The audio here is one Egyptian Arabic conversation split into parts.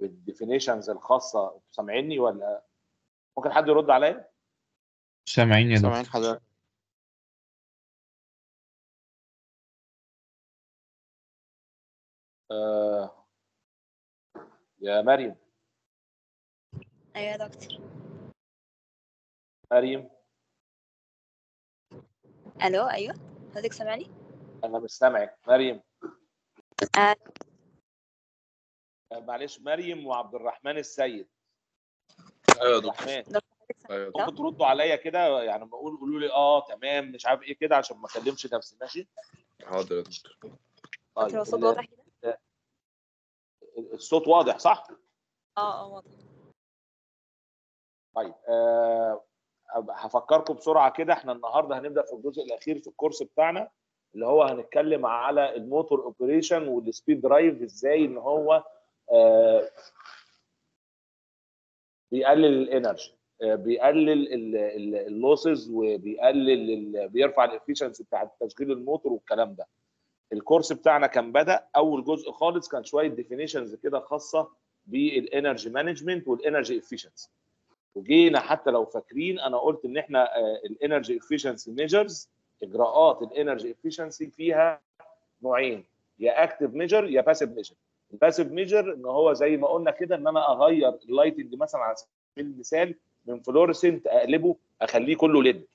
بالديفينيشنز الخاصه انتوا سامعيني ولا ممكن حد يرد عليا؟ سامعين يا سامعين دكتور حضرتك آه يا مريم ايوه يا دكتور مريم الو ايوه حضرتك سامعني انا مش سامعك مريم آه. آه، معلش مريم وعبد الرحمن السيد ايوه عبد الرحمن دكتور حضرتك ايوه سامعني ممكن تردوا عليا كده يعني بقول قولوا لي اه تمام مش عارف ايه كده عشان ما اكلمش نفسي ماشي حاضر يا دكتور دكتور هو الصوت ال- واضح كده الصوت واضح صح؟ اه اه واضح طيب آه هفكركم بسرعه كده احنا النهارده هنبدا في الجزء الاخير في الكورس بتاعنا اللي هو هنتكلم على الموتور اوبريشن والسبيد درايف ازاي ان هو آه بيقلل الانرجي آه بيقلل اللوسز وبيقلل ال- بيرفع الافشنسي بتاع تشغيل الموتور والكلام ده الكورس بتاعنا كان بدا اول جزء خالص كان شويه ديفينيشنز كده خاصه بالانرجي مانجمنت والانرجي افشنسي وجينا حتى لو فاكرين انا قلت ان احنا الانرجي افشنسي ميجرز اجراءات الانرجي افشنسي فيها نوعين يا اكتف ميجر يا باسيف ميجر الباسيف ميجر ان هو زي ما قلنا كده ان انا اغير اللايتنج مثلا على سبيل المثال من فلورسنت اقلبه اخليه كله ليد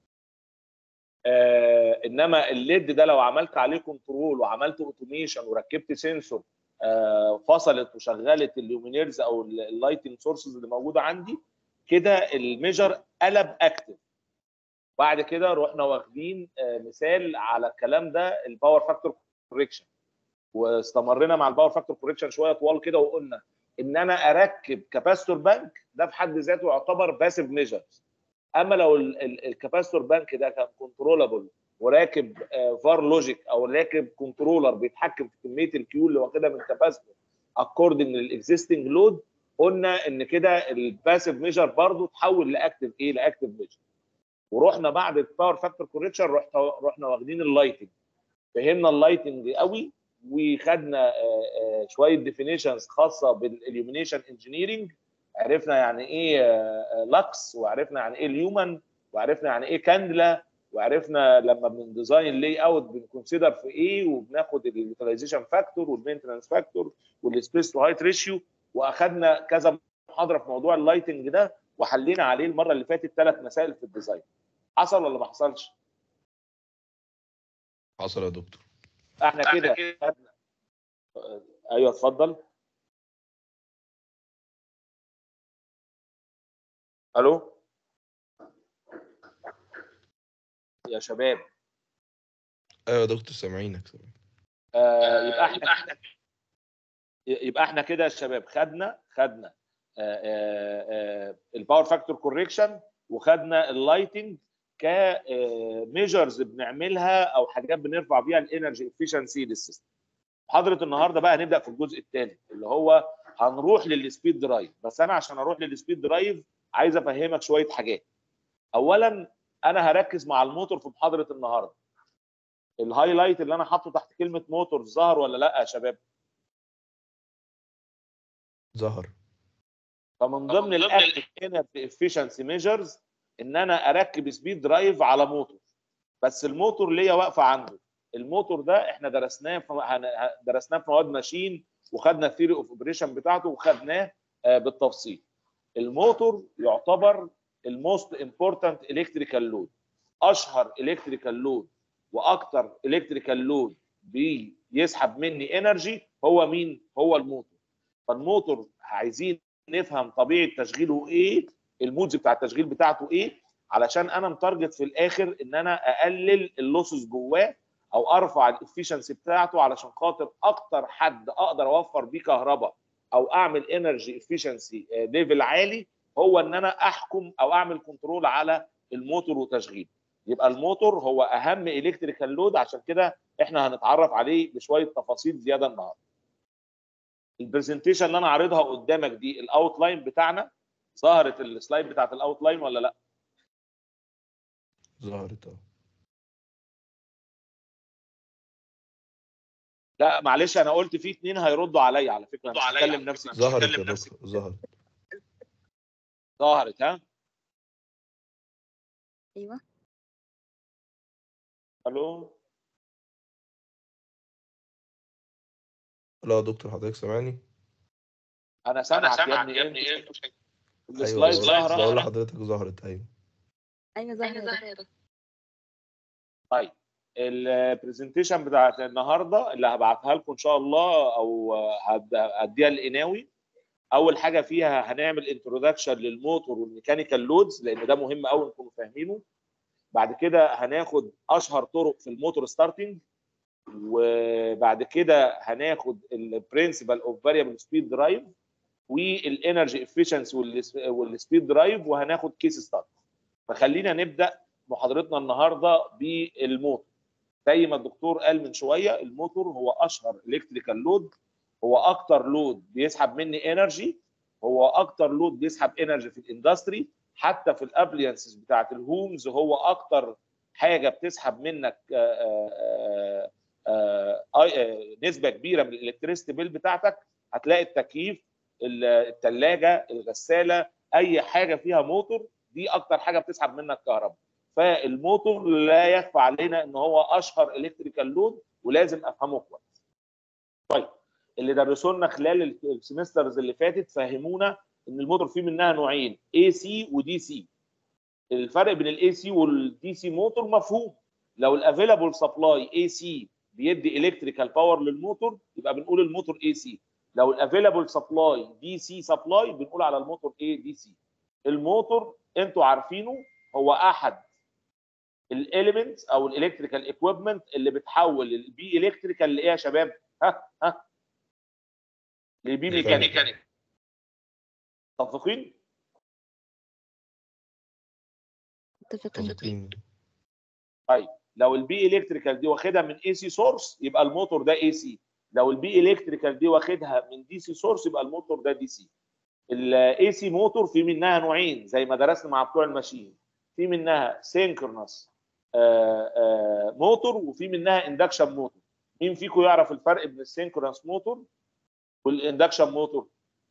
آه انما الليد ده لو عملت عليه كنترول وعملت اوتوميشن وركبت سنسور آه فصلت وشغلت اللومينيرز او اللايتنج سورسز اللي موجوده عندي كده الميجر قلب اكتف بعد كده رحنا واخدين آه، مثال على الكلام ده الباور فاكتور كوريكشن واستمرينا مع الباور فاكتور كوريكشن شويه طوال كده وقلنا ان انا اركب كاباستور بانك ده في حد ذاته يعتبر باسيف ميجرز اما لو الكاباستور بانك ده كان كنترولابل وراكب فار لوجيك او راكب كنترولر بيتحكم في كميه الكيو اللي واخدها من كاباستور اكوردنج للاكزيستنج لود قلنا ان كده الباسيف ميجر برضو تحول لاكتف ايه لاكتف ميجر ورحنا بعد الباور فاكتور كوريكشن رحنا رحنا واخدين اللايتنج فهمنا اللايتنج قوي وخدنا آه، آه، شويه ديفينيشنز خاصه بالاليومينيشن انجينيرنج عرفنا يعني ايه لاكس وعرفنا يعني ايه الهيومن وعرفنا يعني ايه كاندلا وعرفنا لما بنديزاين لاي اوت بنكونسيدر في ايه وبناخد اليوتيلايزيشن فاكتور والمينتنس فاكتور والسبيس تو هايت ريشيو واخدنا كذا محاضره في موضوع اللايتنج ده وحلينا عليه المره اللي فاتت ثلاث مسائل في الديزاين حصل ولا ما حصلش؟ حصل يا دكتور احنا كده خدنا آه، ايوه اتفضل الو يا شباب ايوه يا دكتور سامعينك سامعينك آه يبقى احنا يبقى احنا كده يا شباب خدنا خدنا الباور فاكتور كوريكشن وخدنا اللايتنج كميجرز بنعملها او حاجات بنرفع بيها الانرجي افشنسي للسيستم محاضره النهارده بقى هنبدا في الجزء الثاني اللي هو هنروح للسبيد درايف بس انا عشان اروح للسبيد درايف عايز افهمك شويه حاجات اولا انا هركز مع الموتور في محاضره النهارده الهايلايت اللي انا حاطه تحت كلمه موتور ظهر ولا لا يا شباب ظهر فمن ضمن الاكتف انرجي افشنسي ميجرز ان انا اركب سبيد درايف على موتور بس الموتور ليا واقفه عنده الموتور ده احنا درسناه في هن- درسناه في مواد ماشين وخدنا الثيري اوف اوبريشن بتاعته وخدناه آه، بالتفصيل الموتور يعتبر الموست امبورتنت الكتريكال لود اشهر الكتريكال لود واكتر الكتريكال لود بيسحب مني انرجي هو مين هو الموتور فالموتور عايزين نفهم طبيعه تشغيله ايه المودز بتاع التشغيل بتاعته ايه علشان انا متارجت في الاخر ان انا اقلل اللوسز جواه او ارفع الافشنسي بتاعته علشان خاطر اكتر حد اقدر اوفر بيه كهرباء او اعمل انرجي افشنسي ليفل عالي هو ان انا احكم او اعمل كنترول على الموتور وتشغيله يبقى الموتور هو اهم الكتريكال لود عشان كده احنا هنتعرف عليه بشويه تفاصيل زياده النهارده البرزنتيشن اللي انا عارضها قدامك دي الاوتلاين بتاعنا ظهرت السلايد بتاعت الاوتلاين ولا لا ظهرت اه لا معلش انا قلت في اتنين هيردوا عليا على فكره انا مش هتكلم نفسي ظهرت يا دكتور ظهرت ظهرت ها ايوه الو لا يا دكتور حضرتك سامعني انا سامعك يا ابني ايه ايوه السلايد ظاهره بقول لحضرتك ظهرت ايوه ايوه ظهر يا دكتور. طيب البرزنتيشن بتاعت النهارده اللي هبعتها لكم ان شاء الله او هد- هديها لقناوي اول حاجه فيها هنعمل انتروداكشن للموتور والميكانيكال لودز لان ده مهم قوي نكونوا فاهمينه بعد كده هناخد اشهر طرق في الموتور ستارتنج وبعد كده هناخد البرنسبل اوف فاريبل سبيد درايف والانرجي افشنسي والسبيد درايف وهناخد كيس ستارت فخلينا نبدا محاضرتنا النهارده بالموتور زي ما الدكتور قال من شويه الموتور هو اشهر الكتريكال لود هو اكتر لود بيسحب مني انرجي هو اكتر لود بيسحب انرجي في الاندستري حتى في الابلينسز بتاعت الهومز هو اكتر حاجه بتسحب منك آآ آآ آآ آآ نسبه كبيره من الالكتريستي بيل بتاعتك هتلاقي التكييف الثلاجه الغساله اي حاجه فيها موتور دي اكتر حاجه بتسحب منك كهرباء فالموتور لا يخفى علينا ان هو اشهر الكتريكال لود ولازم افهمه كويس. طيب اللي درسوا لنا خلال السمسترز اللي فاتت فهمونا ان الموتور فيه منها نوعين اي سي ودي سي. الفرق بين الاي سي والدي سي موتور مفهوم لو الافيلابل سبلاي اي سي بيدي الكتريكال باور للموتور يبقى بنقول الموتور اي سي لو الافيلابل سبلاي دي سي سبلاي بنقول على الموتور اي دي سي الموتور انتوا عارفينه هو احد الاليمنتس او الالكتريكال ايكويبمنت اللي بتحول البي الكتريكال لايه يا شباب؟ ها ها لبي ميكانيكال متفقين؟ متفقين متفقين طيب لو البي الكتريكال دي واخدها من اي سي سورس يبقى الموتور ده اي سي لو البي الكتريكال دي واخدها من دي سي سورس يبقى الموتور ده دي سي الاي سي موتور في منها نوعين زي ما درسنا مع بتوع الماشين في منها سينكرونس موتور وفي منها اندكشن موتور مين فيكم يعرف الفرق بين السينكرونس موتور والاندكشن موتور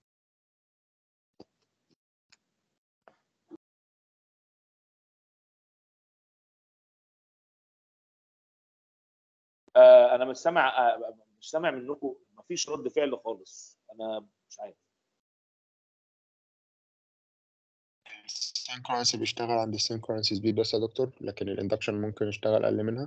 آه انا مش سامع آه مش سامع منكم مفيش رد فعل خالص انا مش عارف السينكرونسي بيشتغل عند السينكرونسي سبيد بس يا دكتور لكن الاندكشن ممكن يشتغل اقل منها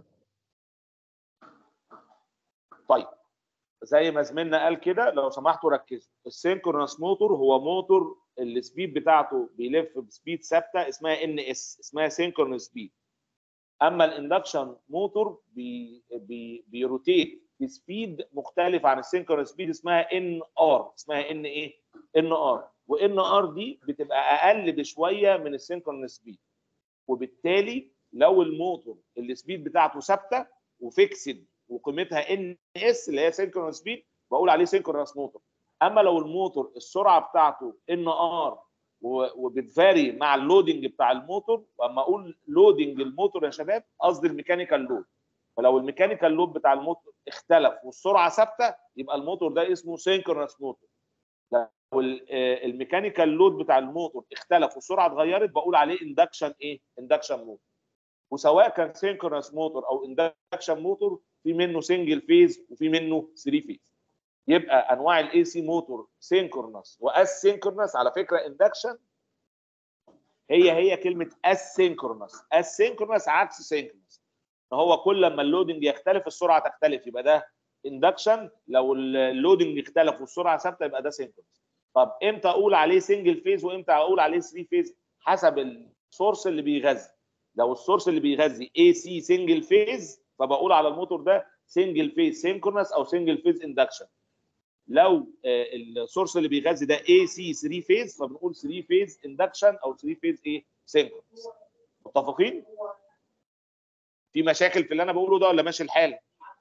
طيب زي ما زميلنا قال كده لو سمحتوا ركزوا السينكرونس موتور هو موتور السبيد بتاعته بيلف بسبيد ثابته اسمها ان اس اسمها سينكرونس سبيد اما الاندكشن موتور بي بي بيروتيت بسبيد مختلف عن السينكرونس سبيد اسمها ان ار اسمها ان ايه ان ار وان ار دي بتبقى اقل بشويه من السينكرونس سبيد وبالتالي لو الموتور السبيد بتاعته ثابته وفيكسد وقيمتها ان اس اللي هي سينكرونس سبيد بقول عليه سينكرونس موتور اما لو الموتور السرعه بتاعته ان ار وبتفاري مع اللودنج بتاع الموتور واما اقول لودنج الموتور يا شباب قصدي الميكانيكال لود فلو الميكانيكال لود بتاع الموتور اختلف والسرعه ثابته يبقى الموتور ده اسمه سينكرونس موتور لو الميكانيكال لود بتاع الموتور اختلف والسرعه اتغيرت بقول عليه اندكشن ايه اندكشن موتور وسواء كان سينكرونس موتور او اندكشن موتور في منه سنجل فيز وفي منه 3 فيز يبقى انواع الاي سي موتور سينكرونس والسينكرونس على فكره اندكشن هي هي كلمه اسينكرونس اسينكرونس عكس سينكرونس هو كل ما اللودنج يختلف السرعه تختلف يبقى ده اندكشن لو اللودنج اختلف والسرعه ثابته يبقى ده سينكرونس طب امتى اقول عليه سنجل فيز وامتى اقول عليه 3 فيز حسب السورس اللي بيغذي لو السورس اللي بيغذي اي سي سنجل فيز فبقول على الموتور ده سنجل فيز سينكرونس او سنجل فيز اندكشن لو السورس اللي بيغذي ده اي سي 3 فيز فبنقول 3 فيز اندكشن او 3 فيز ايه سينكرونس متفقين في مشاكل في اللي انا بقوله ده ولا ماشي الحال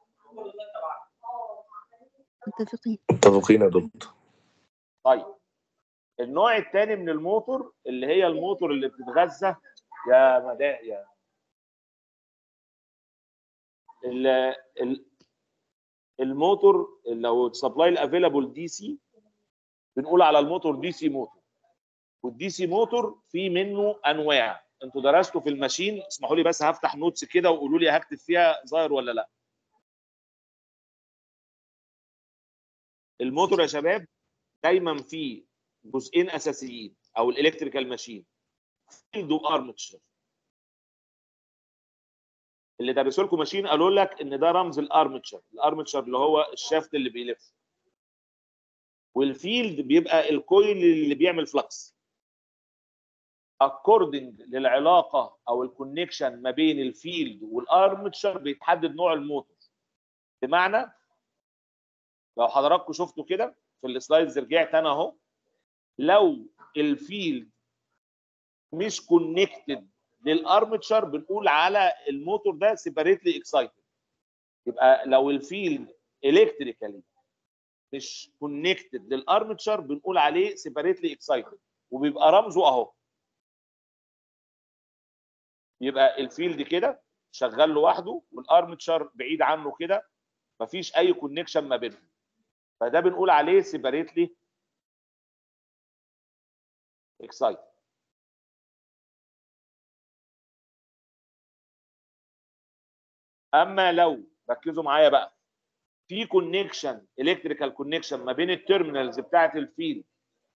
متفقين متفقين يا دكتور طيب النوع الثاني من الموتور اللي هي الموتور اللي بتتغذى يا مداء يا ال ال الموتور لو السبلاي الافيلابل دي سي بنقول على الموتور دي سي موتور والدي سي موتور في منه انواع انتوا درستوا في الماشين اسمحوا لي بس هفتح نوتس كده وقولوا لي هكتب فيها ظاهر ولا لا الموتور يا شباب دايما فيه جزئين اساسيين او الالكتريكال ماشين فيلد وارمتشر اللي درسوا لكم ماشين قالوا لك ان ده رمز الارمتشر الارمتشر اللي هو الشافت اللي بيلف والفيلد بيبقى الكويل اللي بيعمل فلكس اكوردنج للعلاقه او الكونكشن ما بين الفيلد والارمتشر بيتحدد نوع الموتور بمعنى لو حضراتكم شفتوا كده في السلايدز رجعت انا اهو لو الفيلد مش كونكتد للارمتشر بنقول على الموتور ده سيبريتلي اكسايتد يبقى لو الفيلد الكتريكالي مش كونكتد للارمتشر بنقول عليه سيبريتلي اكسايتد وبيبقى رمزه اهو يبقى الفيلد كده شغال لوحده والارمتشر بعيد عنه كده مفيش اي كونكشن ما بينهم فده بنقول عليه سيبريتلي اكسايتد اما لو ركزوا معايا بقى في كونكشن الكتريكال كونكشن ما بين التيرمينالز بتاعه الفيلد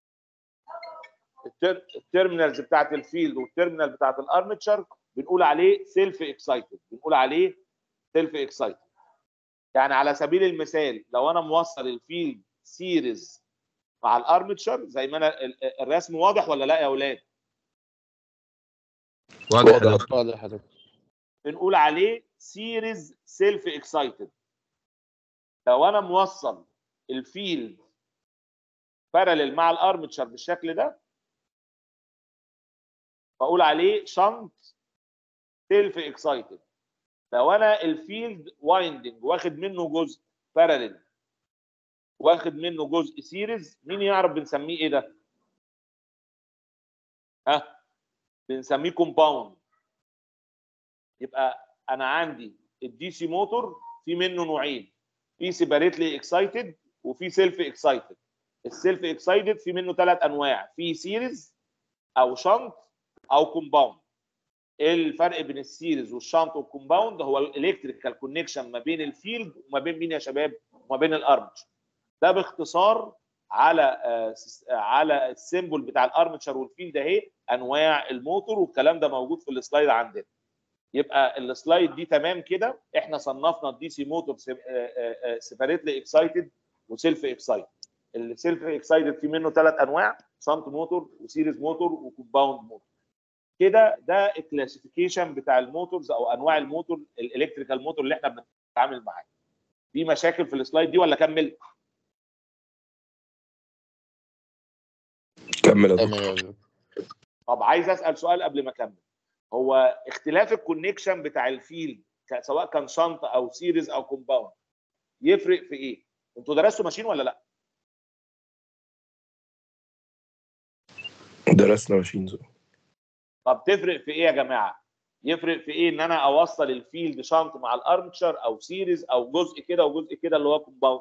التيرمينالز بتاعه الفيلد والتيرمينال بتاعه الارمتشر بنقول عليه سيلف اكسايتد بنقول عليه سيلف اكسايتد يعني على سبيل المثال لو انا موصل الفيلد سيريز مع الارمتشر زي ما انا الرسم واضح ولا لا يا اولاد واضح يا دكتور. واضح يا دكتور بنقول عليه سيريز سيلف اكسايتد لو انا موصل الفيلد باراليل مع الارمتشر بالشكل ده بقول عليه شنط سيلف اكسايتد لو انا الفيلد وايندنج واخد منه جزء باراليل واخد منه جزء سيريز مين يعرف بنسميه ايه ده؟ ها بنسميه كومباوند يبقى انا عندي الدي سي موتور في منه نوعين في سيبريتلي اكسايتد وفي سيلف اكسايتد السيلف اكسايتد في منه ثلاث انواع في سيريز او شنط او كومباوند ايه الفرق بين السيريز والشنط والكومباوند هو الالكتريكال كونكشن ما بين الفيلد وما بين مين يا شباب وما بين الارمتشر ده باختصار على آه، س- على السيمبل بتاع الارمتشر والفيلد اهي انواع الموتور والكلام ده موجود في السلايد عندنا يبقى السلايد دي تمام كده احنا صنفنا الدي سي موتور سيبريتلي اكسايتد وسيلف اكسايتد السيلف اكسايتد في منه ثلاث انواع شنط موتور وسيريز موتور وكومباوند موتور كده ده الكلاسيفيكيشن بتاع الموتورز او انواع الموتور الالكتريكال موتور اللي احنا بنتعامل معاه في مشاكل في السلايد دي ولا كمل كمل يا تمام دكتور يا دكتور. طب عايز اسال سؤال قبل ما اكمل هو اختلاف الكونكشن بتاع الفيلد ك- سواء كان شنط او سيريز او كومباوند يفرق في ايه انتوا درستوا ماشين ولا لا درسنا ماشينز طب تفرق في ايه يا جماعه يفرق في ايه ان انا اوصل الفيلد شنط مع الارمتشر او سيريز او جزء كده وجزء كده اللي هو كومباوند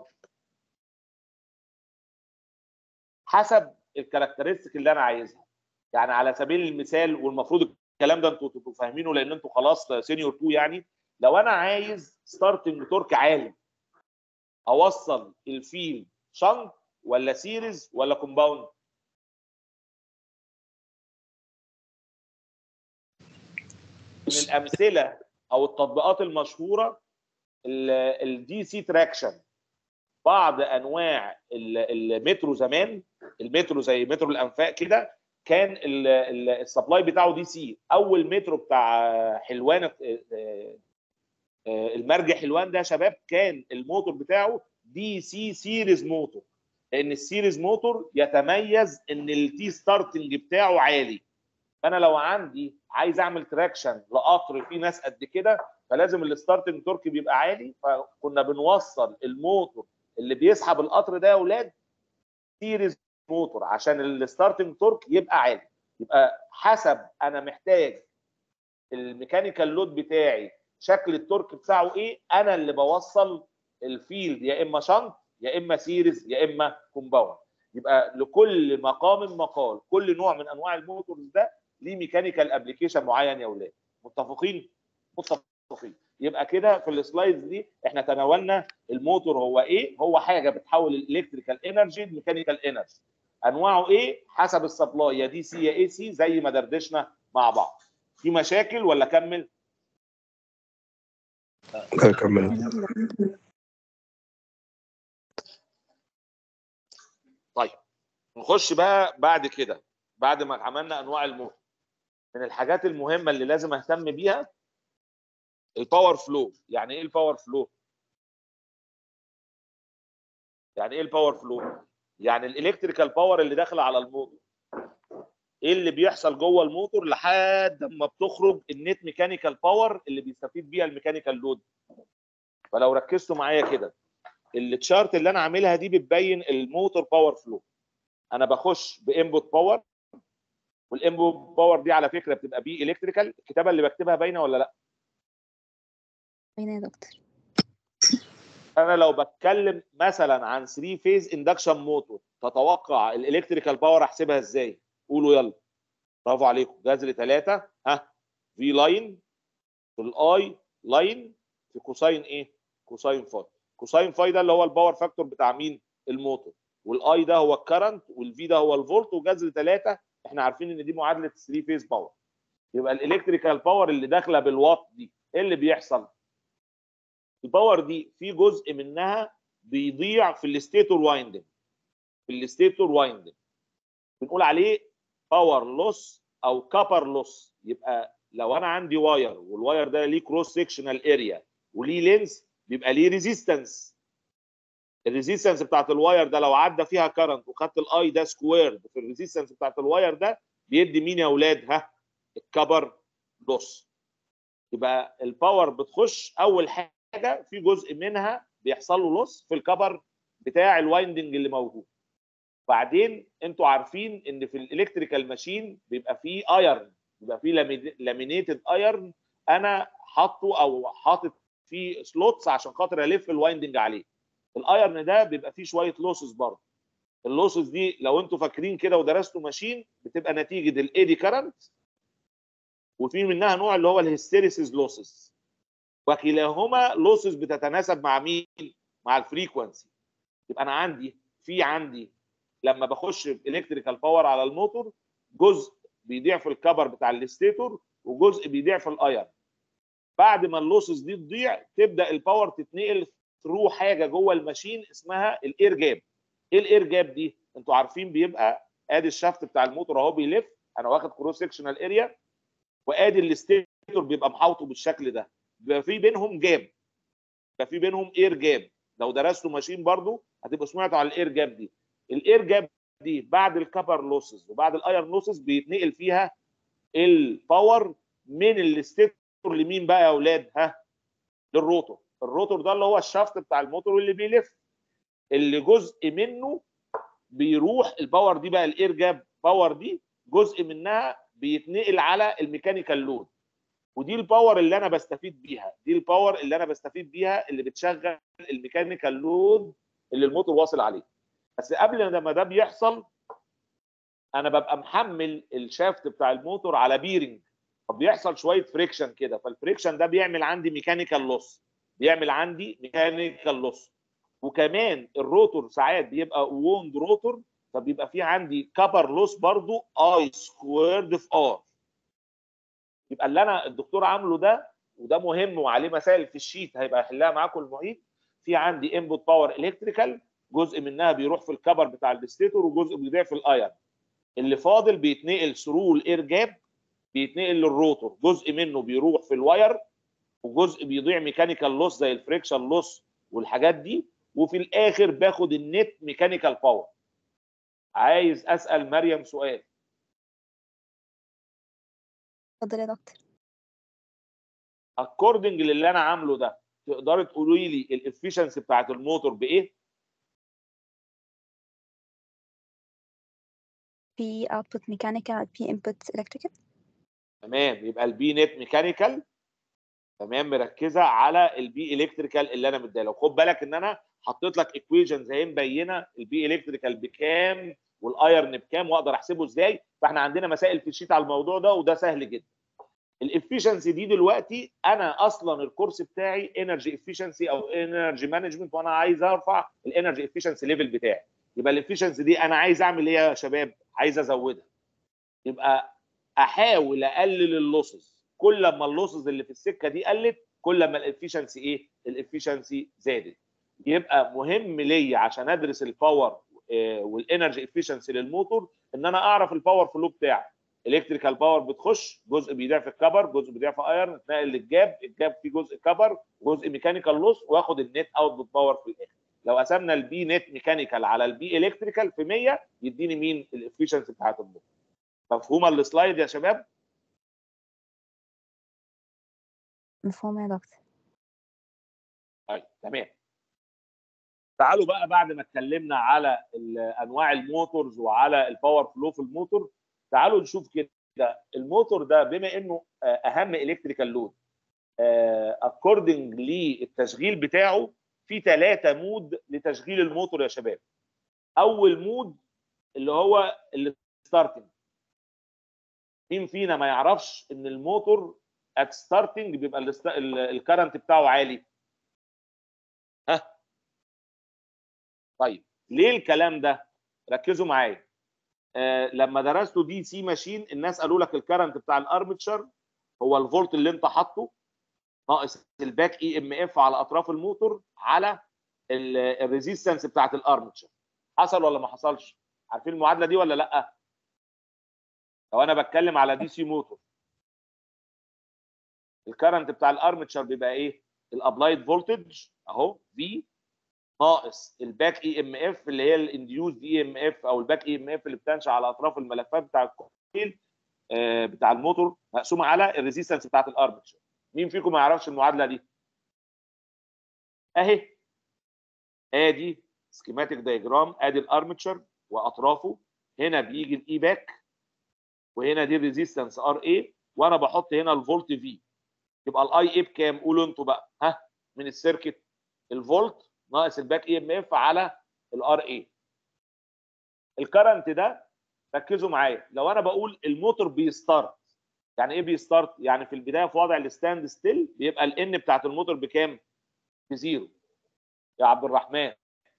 حسب الكاركترستيك اللي انا عايزها يعني على سبيل المثال والمفروض الكلام ده انتوا تبقوا فاهمينه لان انتوا خلاص سينيور 2 يعني لو انا عايز ستارتنج تورك عالي اوصل الفيلد شنط ولا سيريز ولا كومباوند من الامثله او التطبيقات المشهوره الدي سي تراكشن بعض انواع ال- المترو زمان المترو زي مترو الانفاق كده كان ال- ال- السبلاي بتاعه دي سي اول مترو بتاع حلوان آه، آه، آه، المرج حلوان ده يا شباب كان الموتور بتاعه دي سي سيريز موتور لان السيريز موتور يتميز ان التي ستارتنج بتاعه عالي فانا لو عندي عايز اعمل تراكشن لقطر فيه ناس قد كده فلازم الستارتنج تورك بيبقى عالي فكنا بنوصل الموتور اللي بيسحب القطر ده يا اولاد سيريز موتور عشان الستارتنج تورك يبقى عالي يبقى حسب انا محتاج الميكانيكال لود بتاعي شكل التورك بتاعه ايه انا اللي بوصل الفيلد يا اما شنط يا اما سيريز يا اما كومباوند يبقى لكل مقام مقال كل نوع من انواع الموتورز ده ليه ميكانيكال ابلكيشن معين يا اولاد متفقين متفقين يبقى كده في السلايدز دي احنا تناولنا الموتور هو ايه هو حاجه بتحول الالكتريكال انرجي لميكانيكال انرجي انواعه ايه حسب السبلاي يا دي سي يا اي سي زي ما دردشنا مع بعض في مشاكل ولا كمل لا كمل طيب نخش بقى بعد كده بعد ما عملنا انواع الموتور من الحاجات المهمه اللي لازم اهتم بيها الباور فلو يعني ايه الباور فلو يعني ايه الباور فلو يعني الالكتريكال باور اللي داخله على الموتور ايه اللي بيحصل جوه الموتور لحد ما بتخرج النت ميكانيكال باور اللي بيستفيد بيها الميكانيكال لود فلو ركزتوا معايا كده التشارت اللي انا عاملها دي بتبين الموتور باور فلو انا بخش بانبوت باور والانبوت باور دي على فكره بتبقى بي الكتريكال الكتابه اللي بكتبها باينه ولا لا باينة يا دكتور انا لو بتكلم مثلا عن 3 فيز اندكشن موتور تتوقع الالكتريكال باور احسبها ازاي قولوا يلا برافو عليكم جذر 3 ها في لاين في الاي لاين في كوساين ايه كوساين فاي كوساين فاي ده اللي هو الباور فاكتور بتاع مين الموتور والاي ده هو الكرنت والفي ده هو الفولت وجذر 3 احنا عارفين ان دي معادله 3 فيز باور يبقى الالكتريكال باور اللي داخله بالوات دي ايه اللي بيحصل الباور دي في جزء منها بيضيع في الستيتور وايندنج في الستيتور وايندنج بنقول عليه باور لوس او كابر لوس يبقى لو انا عندي واير والواير ده ليه كروس سيكشنال اريا وليه لينس بيبقى ليه ريزيستنس الريزيستنس بتاعت الواير ده لو عدى فيها كرنت وخدت الاي ده سكويرد في الريزيستنس بتاعت الواير ده بيدي مين يا اولاد ها الكبر لوس يبقى الباور بتخش اول حاجه في جزء منها بيحصل له لوس في الكبر بتاع الوايندنج اللي موجود بعدين انتوا عارفين ان في الالكتريكال ماشين بيبقى فيه ايرن بيبقى فيه لامينيتد ايرن انا حاطه او حاطط فيه سلوتس عشان خاطر الف الوايندنج عليه الايرن ده بيبقى فيه شويه لوسز برضه اللوسز دي لو انتوا فاكرين كده ودرستوا ماشين بتبقى نتيجه الايدي كارنت وفي منها نوع اللي هو الهيستيريسيس لوسز وكلاهما لوسز بتتناسب مع مين مع الفريكونسي يبقى انا عندي في عندي لما بخش الكتريكال باور على الموتور جزء بيضيع في الكبر بتاع الستيتور وجزء بيضيع في الايرن بعد ما اللوسز دي تضيع تبدا الباور تتنقل ثرو حاجه جوه الماشين اسمها الاير جاب ايه الاير جاب دي انتوا عارفين بيبقى ادي الشافت بتاع الموتور اهو بيلف انا واخد كروس سكشنال اريا وادي الستيتور بيبقى محاوطه بالشكل ده بيبقى في بينهم جاب بيبقى في بينهم اير جاب لو درستوا ماشين برضو هتبقوا سمعتوا على الاير جاب دي الاير جاب دي بعد الكبر لوسز وبعد الايرن لوسز بيتنقل فيها الباور من الستيتور لمين بقى يا اولاد ها للروتور الروتور ده اللي هو الشافت بتاع الموتور اللي بيلف اللي جزء منه بيروح الباور دي بقى الاير جاب باور دي جزء منها بيتنقل على الميكانيكال لود ودي الباور اللي انا بستفيد بيها دي الباور اللي انا بستفيد بيها اللي بتشغل الميكانيكال لود اللي الموتور واصل عليه بس قبل ما ده بيحصل انا ببقى محمل الشافت بتاع الموتور على بيرنج فبيحصل شويه فريكشن كده فالفريكشن ده بيعمل عندي ميكانيكال لوس بيعمل عندي ميكانيكال لوس وكمان الروتور ساعات بيبقى ووند روتور فبيبقى في عندي كبر لوس برضو اي سكويرد في ار يبقى اللي انا الدكتور عامله ده وده مهم وعليه مسائل في الشيت هيبقى يحلها معاكم المعيد في عندي انبوت باور الكتريكال جزء منها بيروح في الكبر بتاع الستيتور وجزء بيضيع في الاير اللي فاضل بيتنقل ثرو الاير جاب بيتنقل للروتور جزء منه بيروح في الواير وجزء بيضيع ميكانيكال لوس زي الفريكشن لوس والحاجات دي وفي الاخر باخد النت ميكانيكال باور عايز اسال مريم سؤال اتفضل يا دكتور اكوردنج للي انا عامله ده تقدري تقولي لي الافشنسي بتاعت الموتور بايه P output mechanical P input electrical تمام يبقى البي نت ميكانيكال تمام مركزه على البي الكتريكال اللي انا مديها لو خد بالك ان انا حطيت لك ايكويشن زي مبينه البي الكتريكال بكام والايرن بكام واقدر احسبه ازاي فاحنا عندنا مسائل في الشيت على الموضوع ده وده سهل جدا الافشنسي دي دلوقتي انا اصلا الكورس بتاعي انرجي افشنسي او انرجي مانجمنت وانا عايز ارفع الانرجي افشنسي ليفل بتاعي يبقى الافشنسي دي انا عايز اعمل ايه يا شباب عايز ازودها يبقى احاول اقلل اللوسز كل ما اللوسز اللي في السكه دي قلت كل ما الافشنسي ايه الافشنسي زادت يبقى مهم ليا عشان ادرس الباور والانرجي افشنسي للموتور ان انا اعرف الباور فلو بتاعي الكتريكال باور بتخش جزء بيضيع في الكبر جزء بيضيع في ايرن تنقل للجاب الجاب فيه جزء كبر جزء ميكانيكال لوس واخد النت اوتبوت باور في الاخر لو قسمنا البي نت ميكانيكال على البي الكتريكال في 100 يديني مين الافشنسي بتاعت الموتور مفهومه السلايد يا شباب مفهوم يا دكتور طيب تمام تعالوا بقى بعد ما اتكلمنا على ال- انواع الموتورز وعلى الباور فلو في الموتور تعالوا نشوف كده الموتور ده بما انه آه، اهم الكتريكال لود اكوردنج للتشغيل بتاعه في ثلاثه مود لتشغيل الموتور يا شباب اول مود اللي هو الستارتنج مين فينا ما يعرفش ان الموتور ات ستارتنج بيبقى الكرنت بتاعه عالي ها طيب ليه الكلام ده ركزوا معايا آه لما درستوا دي سي ماشين الناس قالوا لك الكرنت بتاع الارمتشر هو الفولت اللي انت حاطه ناقص الباك اي ام اف على اطراف الموتور على الريزيستنس بتاعت الارمتشر حصل ولا ما حصلش عارفين المعادله دي ولا لا لو انا بتكلم على دي سي موتور الكرنت بتاع الارمتشر بيبقى ايه الابلايد فولتج اهو في ناقص الباك اي ام اف اللي هي الانديوز دي ام اف او الباك اي ام اف اللي بتنشا على اطراف الملفات بتاع الكويل آه، بتاع الموتور مقسومه على الريزيستنس بتاعت الارمتشر مين فيكم ما يعرفش المعادله دي اهي ادي سكيماتيك دايجرام ادي الارمتشر واطرافه هنا بيجي الاي باك وهنا دي الريزيستنس ار اي وانا بحط هنا الفولت في يبقى الاي اي بكام قولوا انتوا بقى ها من السيركت الفولت ناقص الباك اي ام اف على الار اي الكرنت ده ركزوا معايا لو انا بقول الموتور بيستارت يعني ايه بيستارت يعني في البدايه في وضع الستاند ستيل بيبقى الان بتاعت الموتور بكام بزيرو يا عبد الرحمن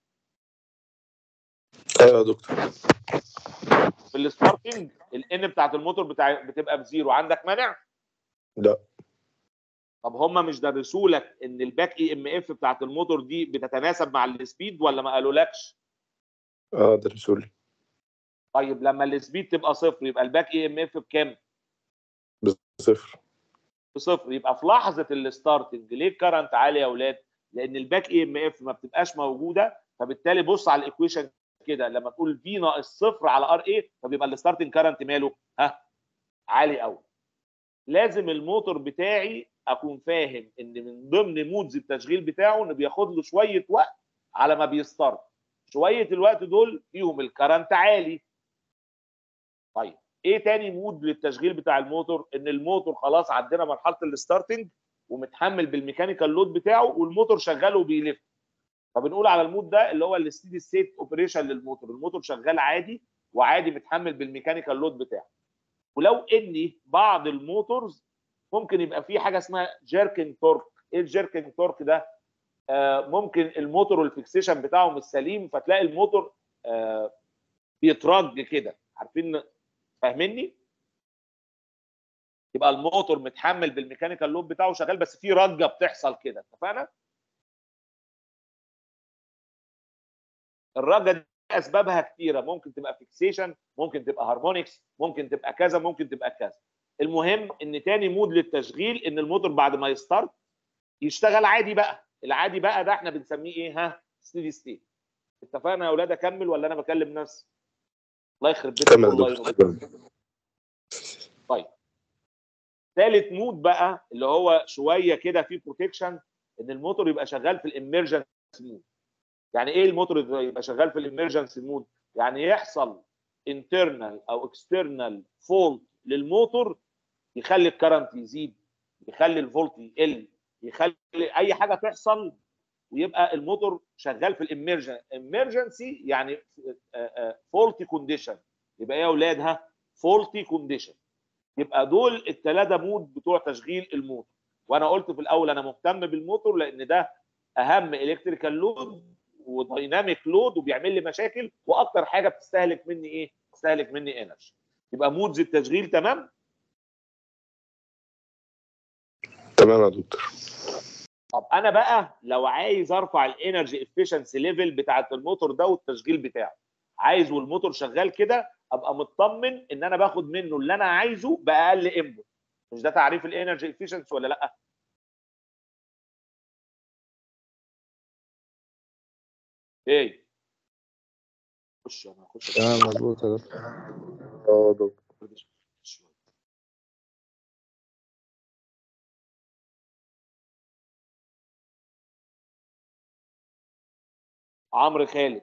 ايوه يا دكتور في الستارتنج الان بتاعت الموتور بتاع بتبقى بزيرو عندك مانع لا طب هم مش درسوا لك ان الباك اي ام اف بتاعت الموتور دي بتتناسب مع السبيد ولا ما قالولكش اه درسولي طيب لما السبيد تبقى صفر يبقى الباك اي ام اف بكام صفر بصفر يبقى في لحظه الستارتنج ليه الكرنت عالي يا اولاد لان الباك اي ام اف ما بتبقاش موجوده فبالتالي بص على الايكويشن كده لما تقول في ناقص صفر على ار اي فبيبقى الستارتنج كرنت ماله ها عالي قوي لازم الموتور بتاعي اكون فاهم ان من ضمن مودز التشغيل بتاعه انه بياخد له شويه وقت على ما بيستارت شويه الوقت دول فيهم الكرنت عالي طيب ايه تاني مود للتشغيل بتاع الموتور ان الموتور خلاص عدينا مرحله الستارتنج ومتحمل بالميكانيكال لود بتاعه والموتور شغال وبيلف فبنقول على المود ده اللي هو الستيدي ستيت اوبريشن للموتور الموتور شغال عادي وعادي متحمل بالميكانيكال لود بتاعه ولو اني بعض الموتورز ممكن يبقى فيه حاجه اسمها جيركينج تورك ايه الجيركينج تورك ده آه ممكن الموتور والفيكسيشن بتاعه مش سليم فتلاقي الموتور آه بيترج كده عارفين فاهميني يبقى الموتور متحمل بالميكانيكال لود بتاعه شغال بس في رجه بتحصل كده اتفقنا الرجه دي اسبابها كتيره ممكن تبقى فيكسيشن ممكن تبقى هارمونكس ممكن تبقى كذا ممكن تبقى كذا المهم ان تاني مود للتشغيل ان الموتور بعد ما يستارت يشتغل عادي بقى العادي بقى ده احنا بنسميه ايه ها ستيدي ستيت اتفقنا يا اولاد اكمل ولا انا بكلم نفسي الله يخرب بيتك كمل والله يا يرضى. دكتور طيب ثالث مود بقى اللي هو شويه كده فيه بروتكشن ان الموتور يبقى شغال في الامرجنسي مود يعني ايه الموتور يبقى شغال في الامرجنسي مود يعني يحصل internal او external فولت للموتور يخلي الكرنت يزيد يخلي الفولت يقل يخلي اي حاجه تحصل ويبقى الموتور شغال في الامرجن امرجنسي يعني فولتي كونديشن يبقى ايه يا اولاد ها فولتي كونديشن يبقى دول الثلاثه مود بتوع تشغيل الموتور وانا قلت في الاول انا مهتم بالموتور لان ده اهم الكتريكال لود ودايناميك لود وبيعمل لي مشاكل واكتر حاجه بتستهلك مني ايه؟ بتستهلك مني انرجي يبقى مودز التشغيل تمام تمام يا دكتور طب انا بقى لو عايز ارفع الانرجي افشنسي ليفل بتاعه الموتور ده والتشغيل بتاعه عايز والموتور شغال كده ابقى مطمن ان انا باخد منه اللي انا عايزه باقل انبوت مش ده تعريف الانرجي افشنسي ولا لا ايه خش انا خش تمام مظبوط يا دكتور اه دكتور عمرو خالد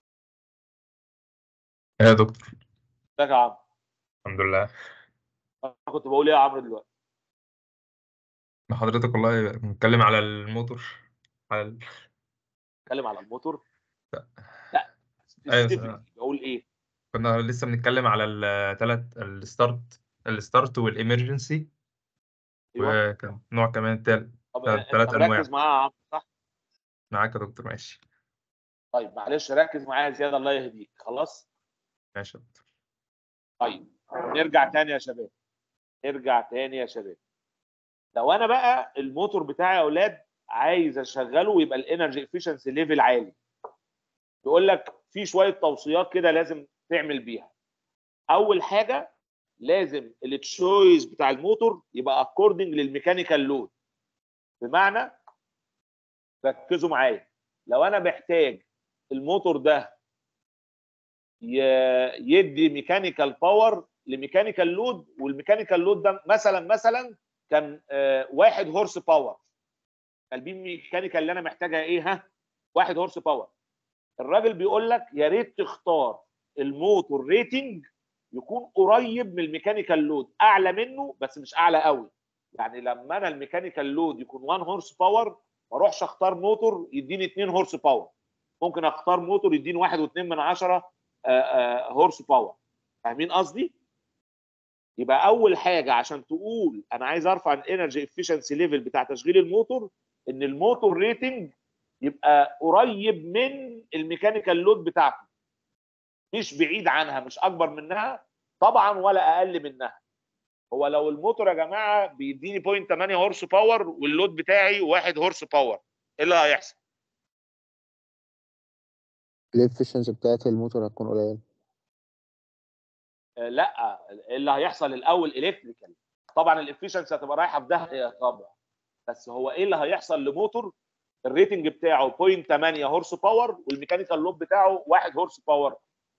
يا دكتور ازيك يا عمرو الحمد لله انا كنت بقول ايه يا عمرو دلوقتي ما حضرتك والله بنتكلم على الموتور على ال... اتكلم على الموتور لا. لا أيوة، specifically بقول ايه كنا لسه بنتكلم على الثلاث الستارت الستارت والامرجنسي ايوه وكان نوع كمان تالت طب تلات- انت تلات أنواع. مركز معايا يا عمرو صح معاك يا دكتور ماشي طيب معلش ركز معايا زياده الله يهديك خلاص ماشي يا دكتور طيب نرجع تاني يا شباب نرجع تاني يا شباب لو انا بقى الموتور بتاعي يا اولاد عايز اشغله ويبقى الانرجي افشنسي ليفل عالي يقول لك في شويه توصيات كده لازم تعمل بيها اول حاجه لازم التشويس بتاع الموتور يبقى اكوردنج للميكانيكال لود بمعنى ركزوا معايا لو انا محتاج الموتور ده ي- يدي ميكانيكال باور لميكانيكال لود والميكانيكال لود ده مثلا مثلا كان آه، واحد هورس باور قلبين ميكانيكال اللي انا محتاجها ايه ها واحد هورس باور الراجل بيقول لك يا ريت تختار الموتور ريتنج يكون قريب من الميكانيكال لود اعلى منه بس مش اعلى قوي يعني لما انا الميكانيكال لود يكون 1 هورس باور ما اروحش اختار موتور يديني 2 هورس باور ممكن اختار موتور يديني 1.2 من 10 هورس باور فاهمين قصدي يبقى اول حاجه عشان تقول انا عايز ارفع الانرجي افشنسي ليفل بتاع تشغيل الموتور ان الموتور ريتنج يبقى قريب من الميكانيكال لود بتاعته مش بعيد عنها مش اكبر منها طبعا ولا اقل منها هو لو الموتور يا جماعه بيديني 0.8 هورس باور واللود بتاعي 1 هورس باور ايه اللي هيحصل؟ الافشنسي بتاعت الموتور هتكون قليل آه، لا اللي هيحصل الاول الكتريكال طبعا الافشنسي هتبقى رايحه في داهيه طبعا بس هو ايه اللي هيحصل لموتور الريتنج بتاعه 0.8 هورس باور والميكانيكال لود بتاعه 1 هورس باور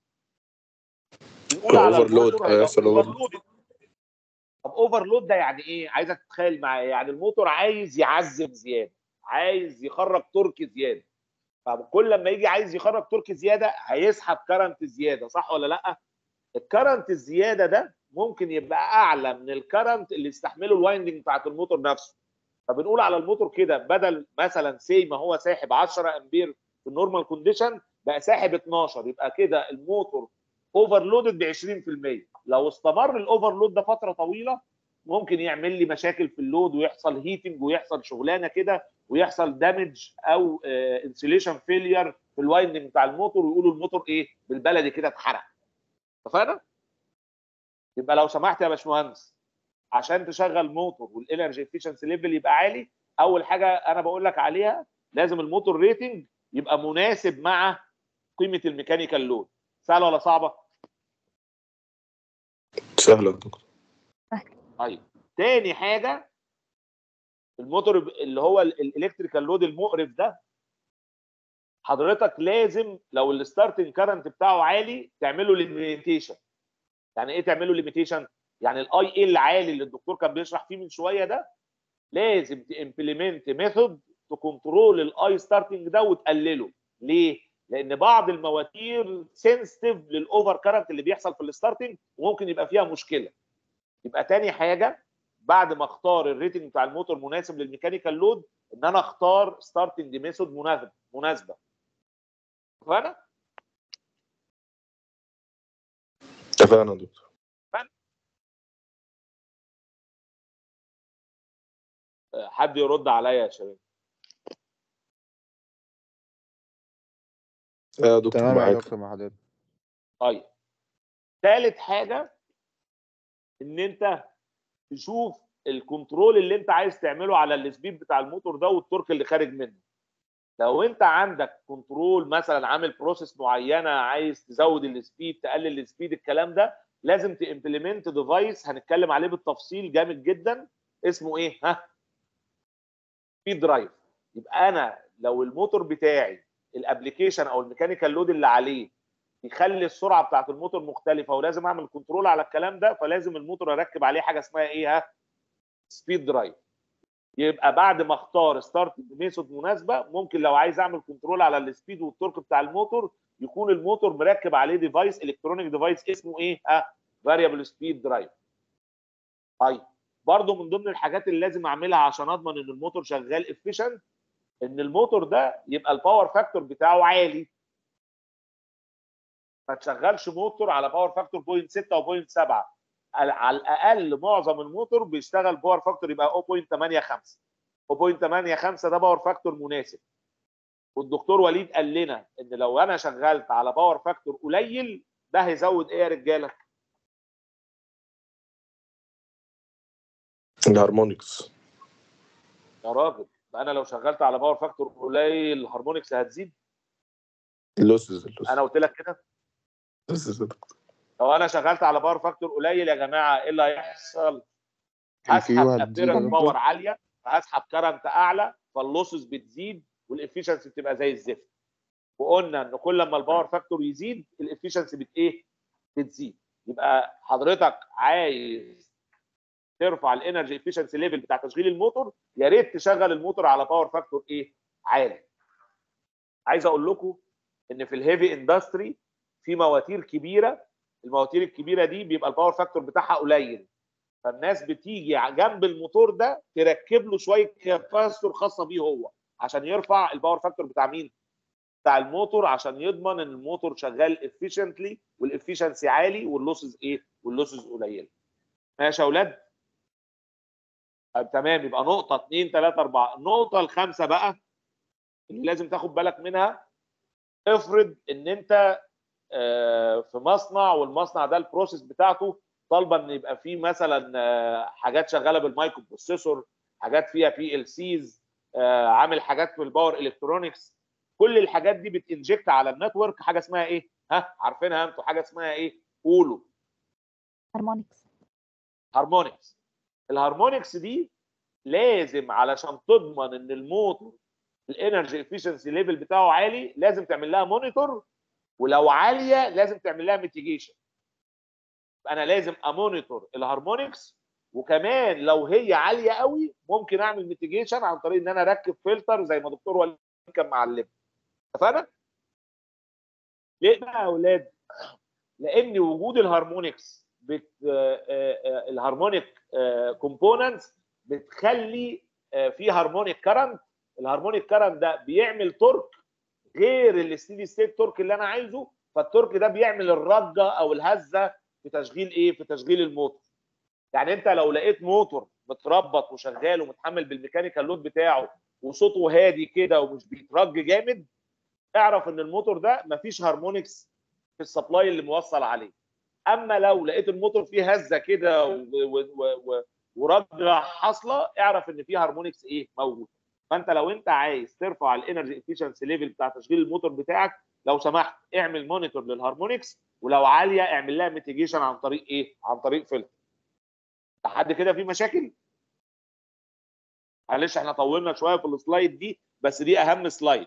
بنقول على Overload، الموتور هيبقى هيحصل overload. طب اوفرلود ده يعني ايه؟ عايزك تتخيل معايا يعني الموتور عايز يعذب زياده عايز يخرج تورك زياده فكل لما يجي عايز يخرج تورك زياده هيسحب كرنت زياده صح ولا لا؟ الكرنت الزياده ده ممكن يبقى اعلى من الكرنت اللي يستحمله الوايندنج بتاعت الموتور نفسه فبنقول على الموتور كده بدل مثلا سي ما هو ساحب 10 امبير في النورمال كونديشن بقى ساحب 12 يبقى كده الموتور اوفرلودد ب 20% لو استمر الاوفرلود ده فتره طويله ممكن يعمل لي مشاكل في اللود ويحصل هيتنج ويحصل شغلانه كده ويحصل دامج او انسوليشن فيلير في الوايندنج بتاع الموتور ويقولوا الموتور ايه بالبلدي كده اتحرق اتفقنا؟ يبقى لو سمحت يا باشمهندس عشان تشغل موتور والانرجي افشنسي ليفل يبقى عالي اول حاجه انا بقول لك عليها لازم الموتور ريتنج يبقى مناسب مع قيمه الميكانيكال لود سهله ولا صعبه؟ سهلة يا دكتور طيب تاني حاجه الموتور اللي هو الالكتريكال لود المقرف ده حضرتك لازم لو الستارتنج كارنت بتاعه عالي تعمله ليميتيشن يعني ايه تعمله ليميتيشن يعني الاي ال عالي اللي الدكتور كان بيشرح فيه من شويه ده لازم تمبلمنت ميثود تكنترول الاي ستارتنج ده وتقلله ليه لان بعض المواتير سنسيتيف للاوفر كارنت اللي بيحصل في الستارتنج وممكن يبقى فيها مشكله يبقى تاني حاجه بعد ما اختار الريتنج بتاع الموتور مناسب للميكانيكال لود ان انا اختار ستارتنج ميثود مناسبه مناسبه فانا اتفقنا يا دكتور حد يرد عليا يا شباب يا دكتور تمام يا معاك دكتور مع حضرتك طيب ثالث حاجه ان انت تشوف الكنترول اللي انت عايز تعمله على السبيد بتاع الموتور ده والتورك اللي خارج منه لو انت عندك كنترول مثلا عامل بروسيس معينه عايز تزود السبيد تقلل السبيد الكلام ده لازم تمبلمنت ديفايس هنتكلم عليه بالتفصيل جامد جدا اسمه ايه ها سبيد درايف يبقى انا لو الموتور بتاعي الابلكيشن او الميكانيكال لود اللي عليه يخلي السرعه بتاعت الموتور مختلفه ولازم اعمل كنترول على الكلام ده فلازم الموتور اركب عليه حاجه اسمها ايه ها سبيد درايف يبقى بعد ما اختار ستارت ميثود مناسبه ممكن لو عايز اعمل كنترول على السبيد والتورك بتاع الموتور يكون الموتور مركب عليه ديفايس الكترونيك ديفايس اسمه ايه ها فاريبل سبيد درايف طيب برضو من ضمن الحاجات اللي لازم اعملها عشان اضمن ان الموتور شغال افيشنت ان الموتور ده يبقى الباور فاكتور بتاعه عالي ما تشغلش موتور على باور فاكتور 0.6 او 0.7 على الاقل معظم الموتور بيشتغل باور فاكتور يبقى 0.85 0.85 ده باور فاكتور مناسب والدكتور وليد قال لنا ان لو انا شغلت على باور فاكتور قليل ده هيزود ايه يا رجاله؟ الهارمونكس يا راجل ده انا لو شغلت على باور فاكتور قليل الهارمونكس هتزيد اللوسز اللوسز انا قلت لك كده اللوسز يا دكتور لو انا شغلت على باور فاكتور قليل يا جماعه ايه اللي هيحصل؟ الفي يو هسحب هتزيد يا ابيرنس دكتور باور عاليه فهسحب كرنت اعلى فاللوسز بتزيد والافشنسي بتبقى زي الزفت وقلنا ان كل ما الباور فاكتور يزيد الافشنسي بت ايه؟ بتزيد يبقى حضرتك عايز ترفع الانرجي افشنسي ليفل بتاع تشغيل الموتور يا ريت تشغل الموتور على باور فاكتور ايه؟ عالي. عايز اقول لكم ان في الهيفي اندستري في مواتير كبيره المواتير الكبيره دي بيبقى الباور فاكتور بتاعها قليل فالناس بتيجي جنب الموتور ده تركب له شويه كاباسيتور خاصه بيه هو عشان يرفع الباور فاكتور بتاع مين؟ بتاع الموتور عشان يضمن ان الموتور شغال افيشنتلي والافيشنسي عالي واللوسز ايه؟ واللوسز قليله. ماشي يا اولاد؟ طيب تمام يبقى نقطه 2 3 4 النقطه الخامسه بقى اللي لازم تاخد بالك منها افرض ان انت آه، في مصنع والمصنع ده البروسيس بتاعته طالبه ان يبقى فيه مثلا آه، حاجات شغاله بالمايكرو بروسيسور حاجات فيها بي ال سيز عامل حاجات في الباور الكترونكس كل الحاجات دي بتنجكت على النتورك حاجه اسمها ايه ها عارفينها انتوا حاجه اسمها ايه قولوا هارمونكس هارمونكس الهارمونكس دي لازم علشان تضمن ان الموتور الانرجي افيشنسي ليفل بتاعه عالي لازم تعمل لها مونيتور ولو عاليه لازم تعمل لها ميتيجيشن انا لازم امونيتور الهارمونكس وكمان لو هي عاليه قوي ممكن اعمل ميتيجيشن عن طريق ان انا اركب فلتر زي ما دكتور وليد كان معلمنا اتفقنا؟ ليه بقى يا اولاد؟ لان وجود الهارمونكس بت الهارمونيك كومبوننتس بتخلي آه، في هارمونيك كرنت الهارمونيك كرنت ده بيعمل تورك غير الستيدي ستيت تورك اللي انا عايزه فالتورك ده بيعمل الرجه او الهزه في تشغيل ايه في تشغيل الموتور يعني انت لو لقيت موتور متربط وشغال ومتحمل بالميكانيكال لود بتاعه وصوته هادي كده ومش بيترج جامد اعرف ان الموتور ده مفيش هارمونكس في السبلاي اللي موصل عليه اما لو لقيت الموتور فيه هزه كده و- و- و- و- ورجه حاصله اعرف ان فيه هارمونكس ايه موجود فانت لو انت عايز ترفع الانرجي افيشنسي ليفل بتاع تشغيل الموتور بتاعك لو سمحت اعمل مونيتور للهارمونكس ولو عاليه اعمل لها ميتيجيشن عن طريق ايه؟ عن طريق فلتر. لحد كده في مشاكل؟ معلش احنا طولنا شويه في السلايد دي بس دي اهم سلايد.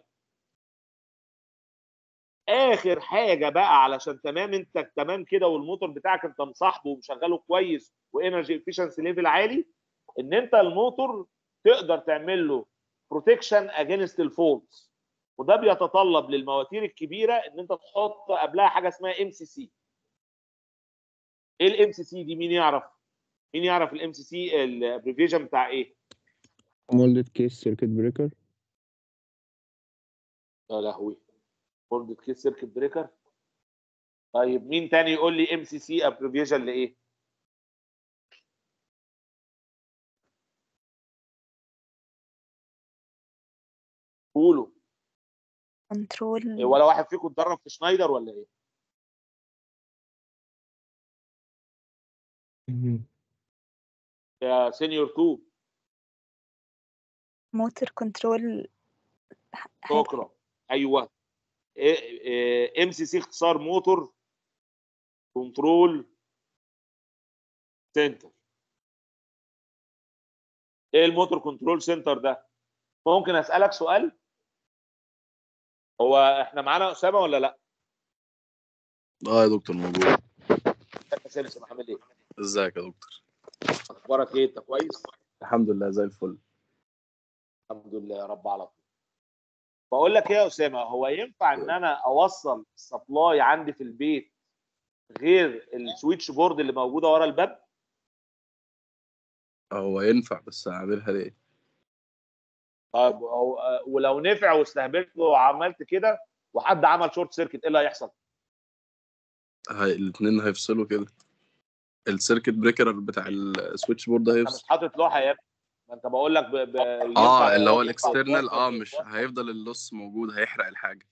اخر حاجه بقى علشان تمام انت تمام كده والموتور بتاعك انت مصاحبه ومشغله كويس وانرجي افيشنسي ليفل عالي ان انت الموتور تقدر تعمل له بروتكشن اجينست الفولتس وده بيتطلب للمواتير الكبيره ان انت تحط قبلها حاجه اسمها ام سي سي ايه الام سي سي دي مين يعرف مين يعرف الام سي سي الابريفيشن بتاع ايه؟ molded case circuit breaker يا لهوي فولد كيس سيركت بريكر طيب مين تاني يقول لي ام سي سي ابريفيشن لايه؟ قولوا كنترول إيه، ولا واحد فيكم اتدرب في شنايدر ولا ايه؟ يا سينيور 2 موتور كنترول شكرا ايوه ام سي سي اختصار موتور كنترول سنتر ايه الموتور كنترول سنتر ده ممكن اسالك سؤال هو احنا معانا اسامه ولا لا اه يا دكتور موجود ازيك يا سلسل عامل ايه ازيك يا دكتور اخبارك ايه انت كويس الحمد لله زي الفل الحمد لله يا رب على طول بقول لك ايه يا اسامه هو ينفع ان انا اوصل السبلاي عندي في البيت غير السويتش بورد اللي موجوده ورا الباب هو ينفع بس اعملها ليه طيب أو ولو نفع واستهبلت وعملت كده وحد عمل شورت سيركت ايه اللي هيحصل؟ هاي الاثنين هيفصلوا كده السيركت بريكر بتاع السويتش بورد انا مش هيفصل حاطط لوحه يا ابني ما انت بقول لك ب... ب... ينفع- اه اللي هو ينفع الاكسترنال توصل- اه مش هيفضل اللص موجود هيحرق الحاجه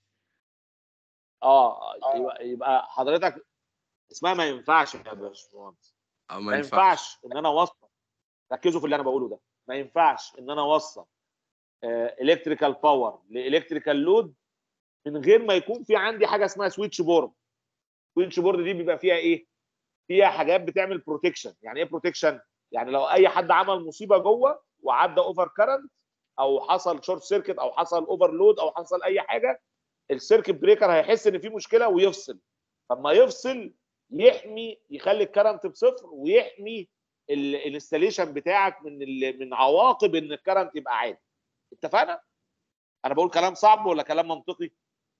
اه يبقى, يبقى حضرتك اسمها ما ينفعش يا باشمهندس اه ما ينفعش ان انا اوصل ركزوا في اللي انا بقوله ده ما ينفعش ان انا اوصل الكتريكال باور لالكتريكال لود من غير ما يكون في عندي حاجه اسمها سويتش بورد سويتش بورد دي بيبقى فيها ايه فيها حاجات بتعمل بروتكشن يعني ايه بروتكشن يعني لو اي حد عمل مصيبه جوه وعدى اوفر كارنت او حصل شورت سيركت او حصل اوفرلود او حصل اي حاجه السيركت بريكر هيحس ان في مشكله ويفصل فلما يفصل يحمي يخلي الكرنت بصفر ويحمي الانستليشن بتاعك من ال- من عواقب ان الكرنت يبقى عالي اتفقنا انا بقول كلام صعب ولا كلام منطقي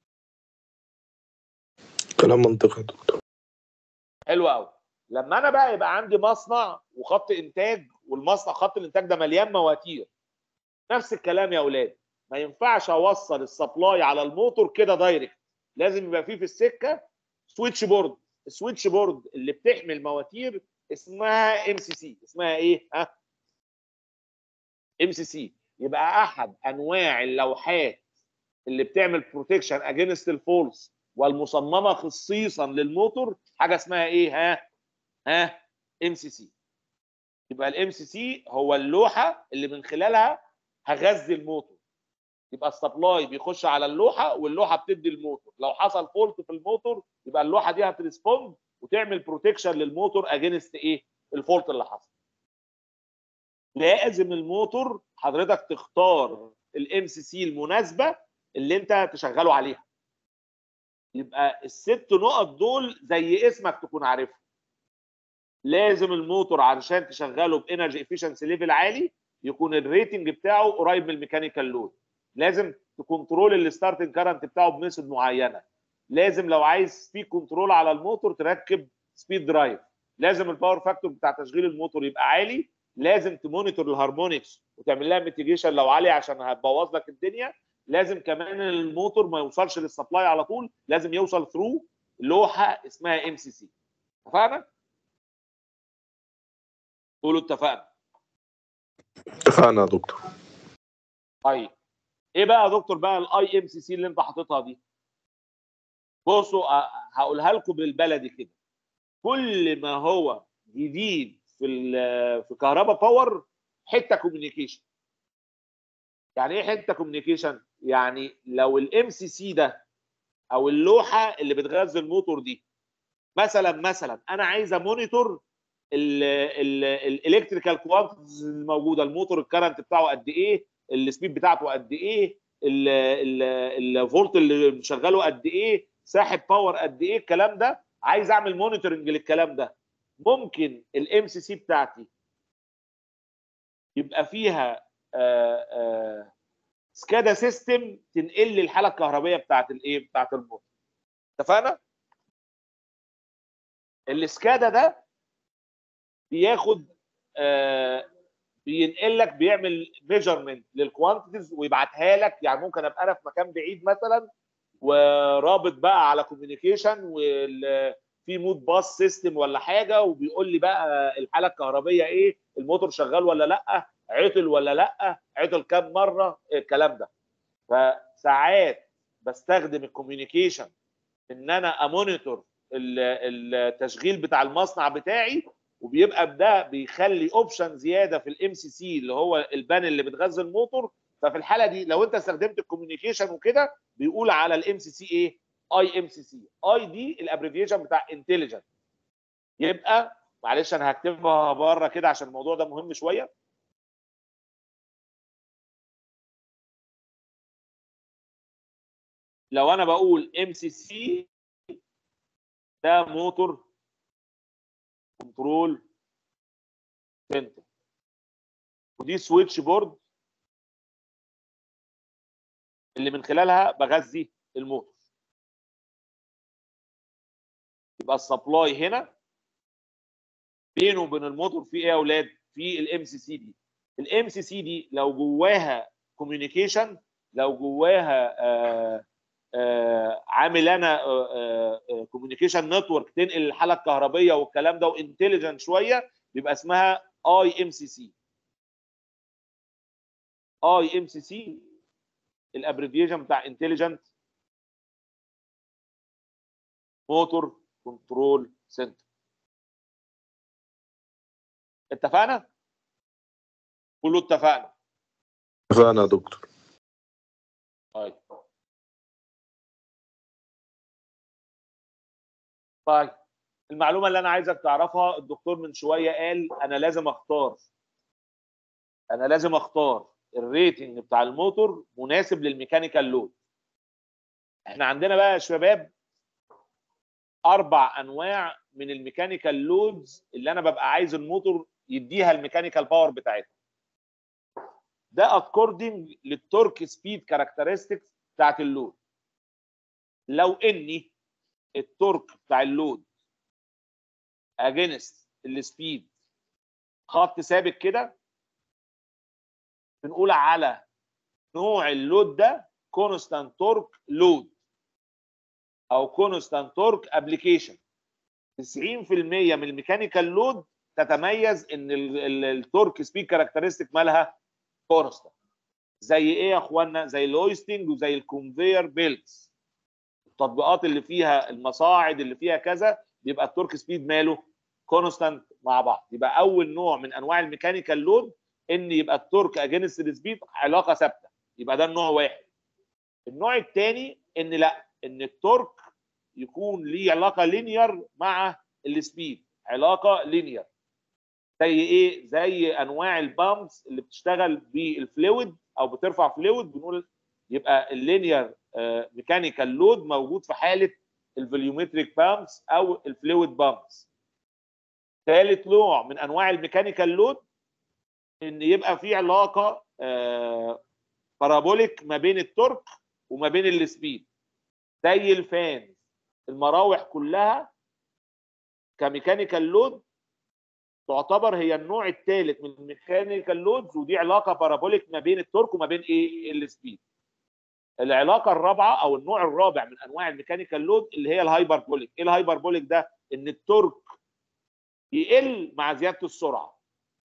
كلام منطقي يا دكتور حلو قوي لما انا بقى يبقى عندي مصنع وخط انتاج والمصنع خط الانتاج ده مليان مواتير نفس الكلام يا اولاد ما ينفعش اوصل السبلاي على الموتور كده دايركت لازم يبقى فيه في السكه سويتش بورد السويتش بورد اللي بتحمل مواتير اسمها ام سي سي اسمها ايه ها ام سي سي يبقى احد انواع اللوحات اللي بتعمل بروتكشن اجينست الفولس والمصممه خصيصا للموتور حاجه اسمها ايه ها ها ام سي سي يبقى الام سي سي هو اللوحه اللي من خلالها هغذي الموتور يبقى السبلاي بيخش على اللوحه واللوحه بتدي الموتور لو حصل فولت في الموتور يبقى اللوحه دي هتريسبوند وتعمل بروتكشن للموتور اجينست ايه الفولت اللي حصل لازم الموتور حضرتك تختار الام سي سي المناسبه اللي انت تشغله عليها يبقى الست نقط دول زي اسمك تكون عارفهم لازم الموتور علشان تشغله بانرجي افيشنسي ليفل عالي يكون الريتنج بتاعه قريب من الميكانيكال لود لازم تكنترول الستارتنج كارنت بتاعه بميثود معينه لازم لو عايز سبيد كنترول على الموتور تركب سبيد درايف لازم الباور فاكتور بتاع تشغيل الموتور يبقى عالي لازم تمونيتور الهارمونكس وتعمل لها ميتيجيشن لو عاليه عشان هتبوظ لك الدنيا لازم كمان الموتور ما يوصلش للسبلاي على طول لازم يوصل ثرو لوحه اسمها ام سي سي اتفقنا؟ قولوا اتفقنا اتفقنا يا دكتور طيب ايه بقى يا دكتور بقى الاي ام سي سي اللي انت حاططها دي بصوا أ- هقولها لكم بالبلدي كده كل ما هو جديد في ال- في كهرباء باور حته كوميونيكيشن يعني ايه حته كوميونيكيشن يعني لو الام سي سي ده او اللوحه اللي بتغذي الموتور دي مثلا مثلا انا عايز امونيتور الالكتريكال كوانتيتيز الموجوده الموتور الكرنت بتاعه قد ايه السبيد بتاعته قد ايه ال- ال- الفولت اللي مشغله قد ايه ساحب باور قد ايه الكلام ده عايز اعمل مونيتورنج للكلام ده ممكن الام سي سي بتاعتي يبقى فيها آه، آه، سكادا سيستم تنقل لي الحاله الكهربائيه بتاعت الايه بتاعت الموتور اتفقنا السكادا ده بياخد آه، بينقل لك بيعمل ميجرمنت للكوانتيتيز ويبعتها لك يعني ممكن ابقى انا في مكان بعيد مثلا ورابط بقى على كوميونيكيشن وفي مود باس سيستم ولا حاجه وبيقول لي بقى الحاله الكهربيه ايه الموتور شغال ولا لا عطل ولا لا عطل كام مره الكلام ده فساعات بستخدم الكوميونيكيشن ان انا امونيتور ال- التشغيل بتاع المصنع بتاعي وبيبقى ده بيخلي اوبشن زياده في الام سي سي اللي هو البان اللي بتغذي الموتور ففي الحاله دي لو انت استخدمت الكوميونيكيشن وكده بيقول على الام سي سي ايه اي ام سي سي اي دي الابريفيشن بتاع انتليجنت يبقى معلش انا هكتبها بره كده عشان الموضوع ده مهم شويه لو انا بقول ام سي سي ده موتور كنترول سنتر ودي سويتش بورد اللي من خلالها بغذي الموتور يبقى السبلاي هنا بينه وبين الموتور في ايه يا اولاد في الام سي سي دي الام سي سي دي لو جواها كوميونيكيشن لو جواها آه آه عامل انا كوميونيكيشن نتورك تنقل الحاله الكهربيه والكلام ده وانتليجنت شويه بيبقى اسمها اي ام سي سي اي ام سي سي الابريفيشن بتاع انتليجنت موتور كنترول سنتر اتفقنا؟ كله اتفقنا اتفقنا يا دكتور طيب طيب المعلومه اللي انا عايزك تعرفها الدكتور من شويه قال انا لازم اختار انا لازم اختار الريتنج بتاع الموتور مناسب للميكانيكال لود احنا عندنا بقى يا شباب اربع انواع من الميكانيكال لودز اللي انا ببقى عايز الموتور يديها الميكانيكال باور بتاعتها ده اكوردنج للتورك سبيد كاركترستكس بتاعت اللود لو اني التورك بتاع اللود اجينست السبيد خط ثابت كده بنقول على نوع اللود ده كونستانت تورك لود او كونستانت تورك ابلكيشن 90% من الميكانيكال لود تتميز ان التورك سبيد كاركترستيك مالها كونستانت زي ايه يا اخوانا زي الهويستنج وزي الكونفير بيلتس التطبيقات اللي فيها المصاعد اللي فيها كذا بيبقى التورك سبيد ماله كونستانت مع بعض يبقى اول نوع من انواع الميكانيكال لود ان يبقى التورك اجينست السبيد علاقه ثابته يبقى ده النوع واحد النوع الثاني ان لا ان التورك يكون ليه علاقه لينير مع السبيد علاقه لينير زي ايه زي انواع البامبس اللي بتشتغل بالفلويد او بترفع فلويد بنقول يبقى اللينير ميكانيكال لود موجود في حاله الفوليومتريك بامبس او الفلويد بامبس ثالث نوع من انواع الميكانيكال لود ان يبقى في علاقه بارابوليك ما بين التورك وما بين السبيد زي الفانز المراوح كلها كميكانيكال لود تعتبر هي النوع الثالث من الميكانيكال لودز ودي علاقه بارابوليك ما بين التورك وما بين ايه السبيد العلاقه الرابعه او النوع الرابع من انواع الميكانيكال لود اللي هي الهايبربوليك ايه الهايبربوليك ده ان التورك يقل مع زياده السرعه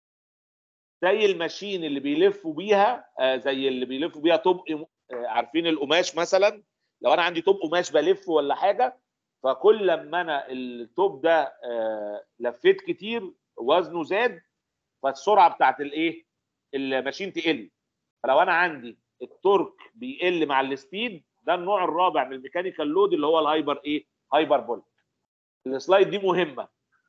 زي الماشين اللي بيلفوا بيها آه زي اللي بيلفوا بيها طوب آه عارفين القماش مثلا لو انا عندي طوب قماش بلف ولا حاجه فكل لما انا الطوب ده آه لفيت كتير وزنه زاد فالسرعه بتاعت الايه الماشين تقل فلو انا عندي التورك بيقل مع السبيد ده النوع الرابع من الميكانيكال لود اللي هو الهايبر ايه هايبر بوليك السلايد دي مهمه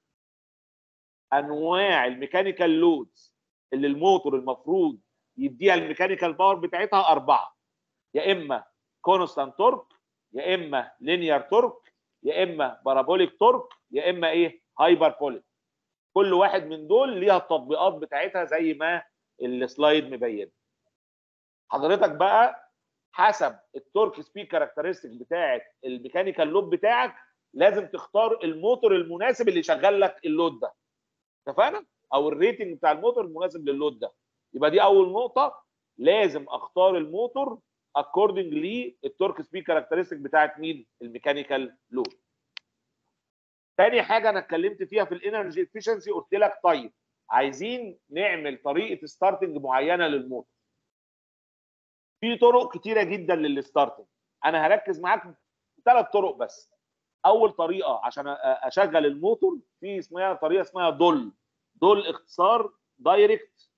انواع الميكانيكال لودز اللي الموتور المفروض يديها الميكانيكال باور بتاعتها اربعه يا اما كونستانت تورك يا اما لينير تورك يا اما بارابوليك تورك يا اما ايه هايبر بوليك كل واحد من دول ليها التطبيقات بتاعتها زي ما السلايد مبين حضرتك بقى حسب التورك سبيد كاركترستيك بتاعت الميكانيكال لود بتاعك لازم تختار الموتور المناسب اللي يشغل لك اللود ده اتفقنا او الريتنج بتاع الموتور المناسب للود ده يبقى دي اول نقطه لازم اختار الموتور اكوردنج للتورك سبيد كاركترستيك بتاعت مين الميكانيكال لود تاني حاجه انا اتكلمت فيها في الانرجي افشنسي قلت لك طيب عايزين نعمل طريقه ستارتنج معينه للموتور في طرق كتيره جدا للستارتنج انا هركز معاك في ثلاث طرق بس اول طريقه عشان أ- اشغل الموتور في اسمها طريقه اسمها دول دول اختصار دايركت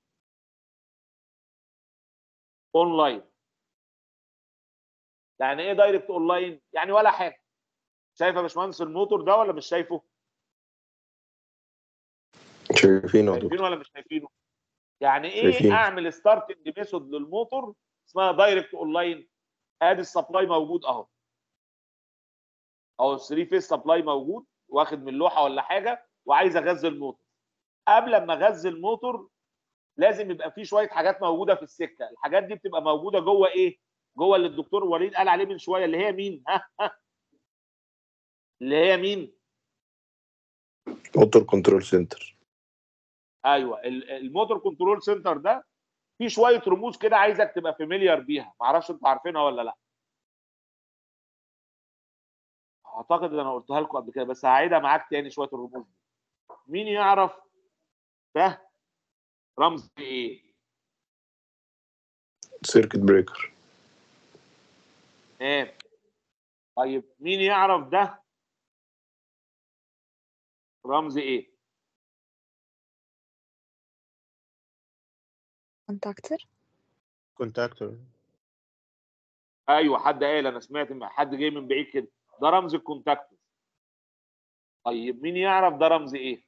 اونلاين يعني ايه دايركت اونلاين يعني ولا حاجه شايف يا باشمهندس الموتور ده ولا مش شايفه شايفين يا شايفينه دكتور ولا مش شايفينه يعني ايه شايفين. اعمل ستارتنج ميثود للموتور اسمها دايركت اونلاين ادي السبلاي موجود اهو اهو 3 فيس سبلاي موجود واخد من لوحه ولا حاجه وعايز اغذي الموتور قبل ما اغذي الموتور لازم يبقى في شويه حاجات موجوده في السكه الحاجات دي بتبقى موجوده جوه ايه جوه اللي الدكتور وليد قال عليه من شويه اللي هي مين ها ها اللي هي مين موتور كنترول سنتر ايوه ال- الموتور كنترول سنتر ده في شويه رموز كده عايزك تبقى فاميليار بيها معرفش انتوا عارفينها ولا لا اعتقد ان انا قلتها لكم قبل كده بس هعيدها معاك تاني شويه الرموز دي مين يعرف ده رمز ايه سيركت بريكر تمام طيب مين يعرف ده رمز ايه كونتاكتور كونتاكتور ايوه حد قال انا سمعت إن حد جاي من بعيد كده ده رمز الكونتاكتور طيب مين يعرف ده رمز ايه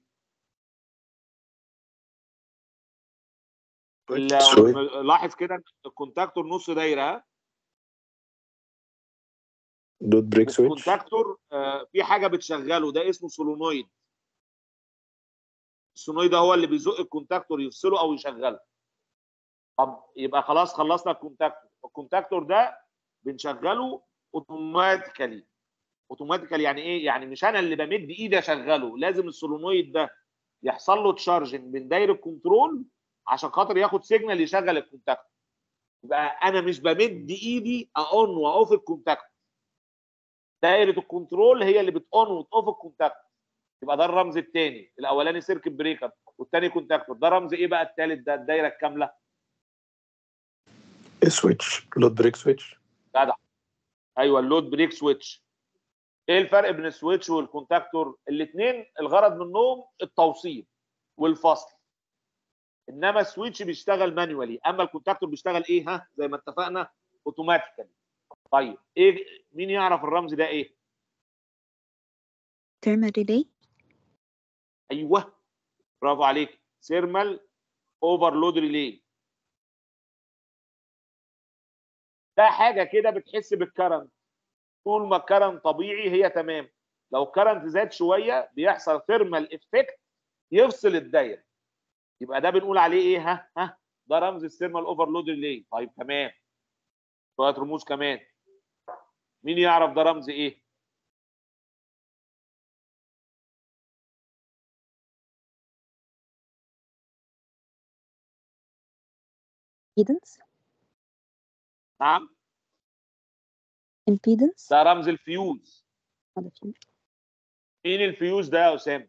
ال- سويتش. لاحظ كده الكونتاكتور نص دايره ها دوت بريك سويتش الكونتاكتور آه، في حاجه بتشغله ده اسمه سولونويد السولونويد ده هو اللي بيزق الكونتاكتور يفصله او يشغله طب يبقى خلاص خلصنا الكونتاكتور الكونتاكتور ده بنشغله اوتوماتيكالي اوتوماتيكالي يعني ايه يعني مش انا اللي بمد ايدي اشغله لازم السولونويد ده يحصل له تشارجنج من دايره كنترول عشان خاطر ياخد سيجنال يشغل الكونتاكتور يبقى انا مش بمد ايدي اون واوف الكونتاكتور دايره الكنترول هي اللي بتون وتوف الكونتاكتور يبقى ده الرمز الثاني الاولاني سيركت بريكر والثاني كونتاكتور ده رمز ايه بقى الثالث ده الدايره الكامله سويتش لود بريك سويتش ايوه اللود بريك سويتش ايه الفرق بين السويتش والكونتاكتور الاثنين الغرض منهم التوصيل والفصل انما السويتش بيشتغل مانيوالي اما الكونتاكتور بيشتغل ايه ها زي ما اتفقنا اوتوماتيكالي طيب ايه مين يعرف الرمز ده ايه thermal relay ايوه برافو عليك سيرمال اوفرلود ريلي ده حاجه كده بتحس بالكرنت طول ما الكرنت طبيعي هي تمام لو الكرنت زاد شويه بيحصل ثيرمال افكت يفصل الدايره يبقى ده بنقول عليه ايه ها ها ده رمز الثيرمال اوفرلود ريلي طيب تمام شويه رموز كمان مين يعرف ده رمز ايه impedance نعم impedance ده رمز الفيوز هذا فيه. مين الفيوز ده يا اسامه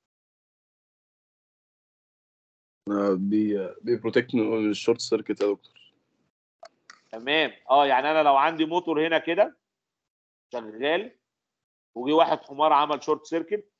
بي بيبروتكت من الشورت سيركت يا دكتور تمام اه يعني انا لو عندي موتور هنا كده شغال وجي واحد حمار عمل شورت سيركت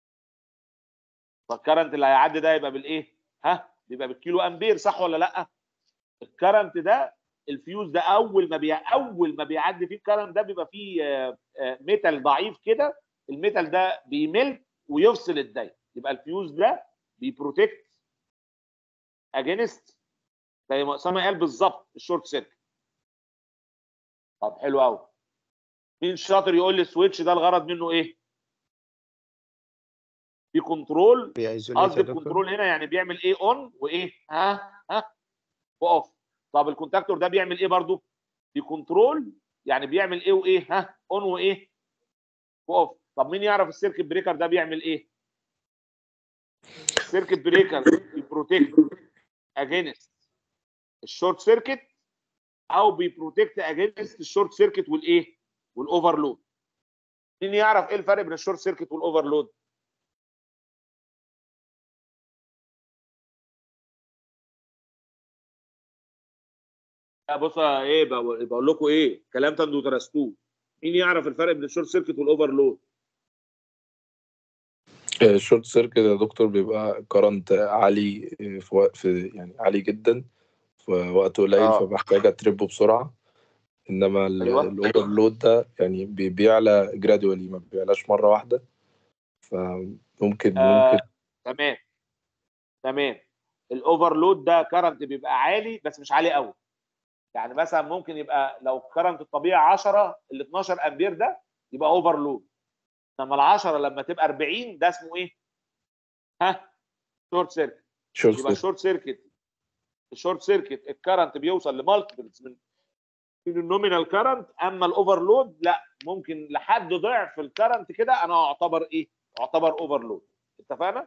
فالكرنت اللي هيعدي ده يبقى بالايه؟ ها؟ بيبقى بالكيلو امبير صح ولا لا؟ الكرنت ده الفيوز ده اول ما بي... اول ما بيعدي فيه الكرنت ده بيبقى فيه آه، آه، ميتال ضعيف كده الميتال ده بيملت ويفصل الدايره يبقى الفيوز ده بيبروتكت اجينست زي ما اسامه قال بالظبط الشورت سيركت طب حلو قوي مين شاطر يقول لي السويتش ده الغرض منه ايه؟ في كنترول بيأيزوليت قصدي يا دكتور الكنترول هنا يعني بيعمل ايه اون وايه ها ها واوف طب الكونتاكتور ده بيعمل ايه برضو في كنترول يعني بيعمل ايه وايه ها اون وايه واوف طب مين يعرف السيركت بريكر ده بيعمل ايه السيركت بريكر بيبروتكت اجينست الشورت سيركت او بيبروتكت اجينست الشورت سيركت والايه والاوفرلود مين يعرف ايه الفرق بين الشورت سيركت والاوفرلود لا بص ايه بقول بقول لكم ايه الكلام ده انتوا درستوه مين يعرف الفرق بين الشورت سيركت والاوفرلود الشورت سيركت يا دكتور بيبقى كرنت عالي في وقت في يعني عالي جدا في وقت قليل آه. فبحتاج اتربه بسرعة انما أيوة. الاوفرلود ده يعني بي- بيعلى جرادولي ما بيعلاش مرة واحدة فممكن آه. ممكن تمام تمام الاوفرلود ده كرنت بيبقى عالي بس مش عالي قوي يعني مثلا ممكن يبقى لو كرنت الطبيعي 10 ال 12 امبير ده يبقى اوفرلود انما ال 10 لما تبقى 40 ده اسمه ايه؟ ها شورت سيركت شورت يبقى سيركت الشورت سيركت الشورت سيركت الكرنت بيوصل لمالتيبلز من من النومينال كرنت اما الاوفرلود لا ممكن لحد ضعف الكرنت كده انا اعتبر ايه؟ اعتبر اوفرلود اتفقنا؟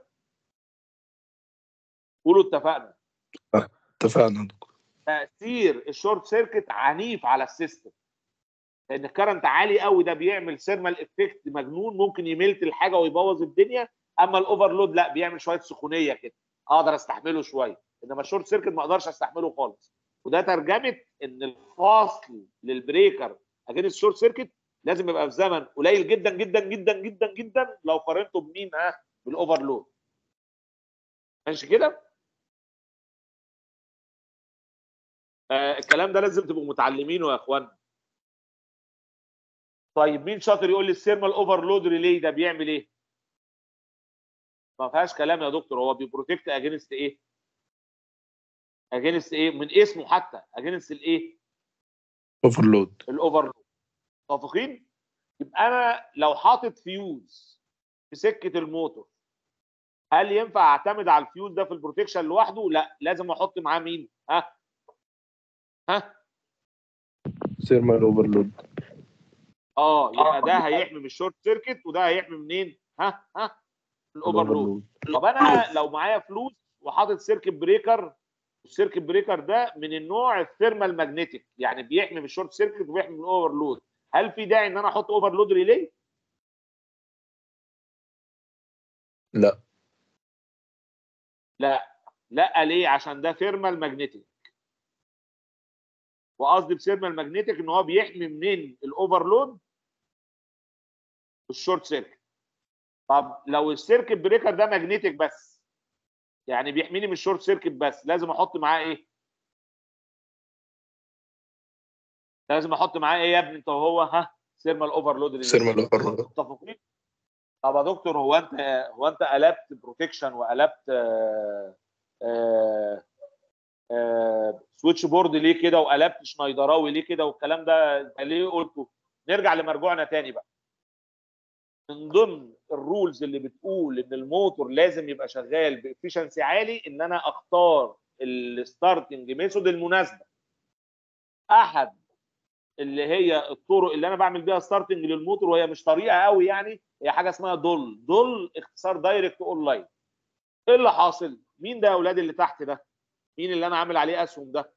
قولوا اتفقنا اتفقنا يا دكتور تاثير الشورت سيركت عنيف على السيستم لان الكرنت عالي قوي ده بيعمل سيرمال افكت مجنون ممكن يملت الحاجه ويبوظ الدنيا اما الاوفرلود لا بيعمل شويه سخونيه كده اقدر استحمله شويه انما الشورت سيركت ما اقدرش استحمله خالص وده ترجمه ان الفاصل للبريكر اجينست الشورت سيركت لازم يبقى في زمن قليل جدا جدا جدا جدا جدا لو قارنته بمين ها بالاوفرلود ماشي كده آه الكلام ده لازم تبقوا متعلمينه يا اخوانا طيب مين شاطر يقول لي السيرمال اوفرلود ريلي ده بيعمل ايه؟ ما فيهاش كلام يا دكتور هو بيبروتكت اجينست ايه؟ اجينست ايه؟ من اسمه حتى اجينست الايه؟ اوفرلود الاوفرلود متفقين؟ يبقى انا لو حاطط فيوز في سكه الموتور هل ينفع اعتمد على الفيوز ده في البروتكشن لوحده؟ لا لازم احط معاه مين؟ ها؟ ها؟ سيرمال اوفرلود اه يبقى ده هيحمي من الشورت سيركت وده هيحمي منين؟ ها؟ ها؟ الاوفرلود طب انا لو معايا فلوس وحاطط سيركت بريكر السيركت بريكر ده من النوع الثيرمال ماجنتيك يعني بيحمي من الشورت سيركت وبيحمي من الاوفرلود هل في داعي ان انا احط اوفرلود ريلي؟ لا لا لا ليه؟ عشان ده ثيرمال ماجنتيك وقصدي بثيرمال ماجنتيك ان هو بيحمي منين الاوفرلود والشورت سيركت طب لو السيركت بريكر ده ماجنتيك بس يعني بيحميني من الشورت سيركت بس لازم احط معاه ايه؟ لازم احط معاه ايه يا ابني انت وهو ها سيرمال اوفرلود سيرمال اوفرلود متفقين؟ طب يا دكتور هو انت هو انت قلبت بروتكشن وقلبت آه آه آه سويتش بورد ليه كده وقلبت شنايدراوي ليه كده والكلام ده انت ليه قلته؟ نرجع لمرجوعنا تاني بقى. من ضمن الرولز اللي بتقول ان الموتور لازم يبقى شغال بافشنسي عالي ان انا اختار الستارتنج ميثود المناسبه. احد اللي هي الطرق اللي انا بعمل بيها ستارتنج للموتور وهي مش طريقه قوي يعني هي حاجه اسمها دول دول اختصار دايركت اون لاين ايه اللي حاصل مين ده يا اولاد اللي تحت ده مين اللي انا عامل عليه اسهم ده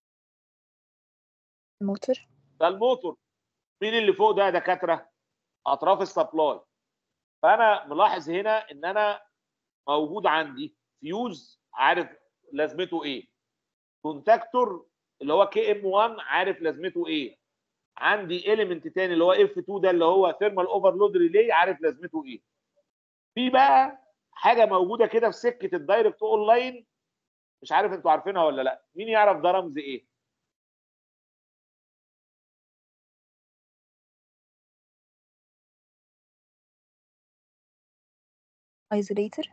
الموتور ده الموتور مين اللي فوق ده يا دكاتره اطراف السبلاي فانا ملاحظ هنا ان انا موجود عندي فيوز عارف لازمته ايه كونتاكتور اللي هو كي ام 1 عارف لازمته ايه عندي اليمنت تاني اللي هو اف 2 ده اللي هو ثيرمال اوفرلود ريلي عارف لازمته ايه في بقى حاجه موجوده كده في سكه الدايركت اون لاين مش عارف انتوا عارفينها ولا لا مين يعرف ده رمز ايه ايزوليتر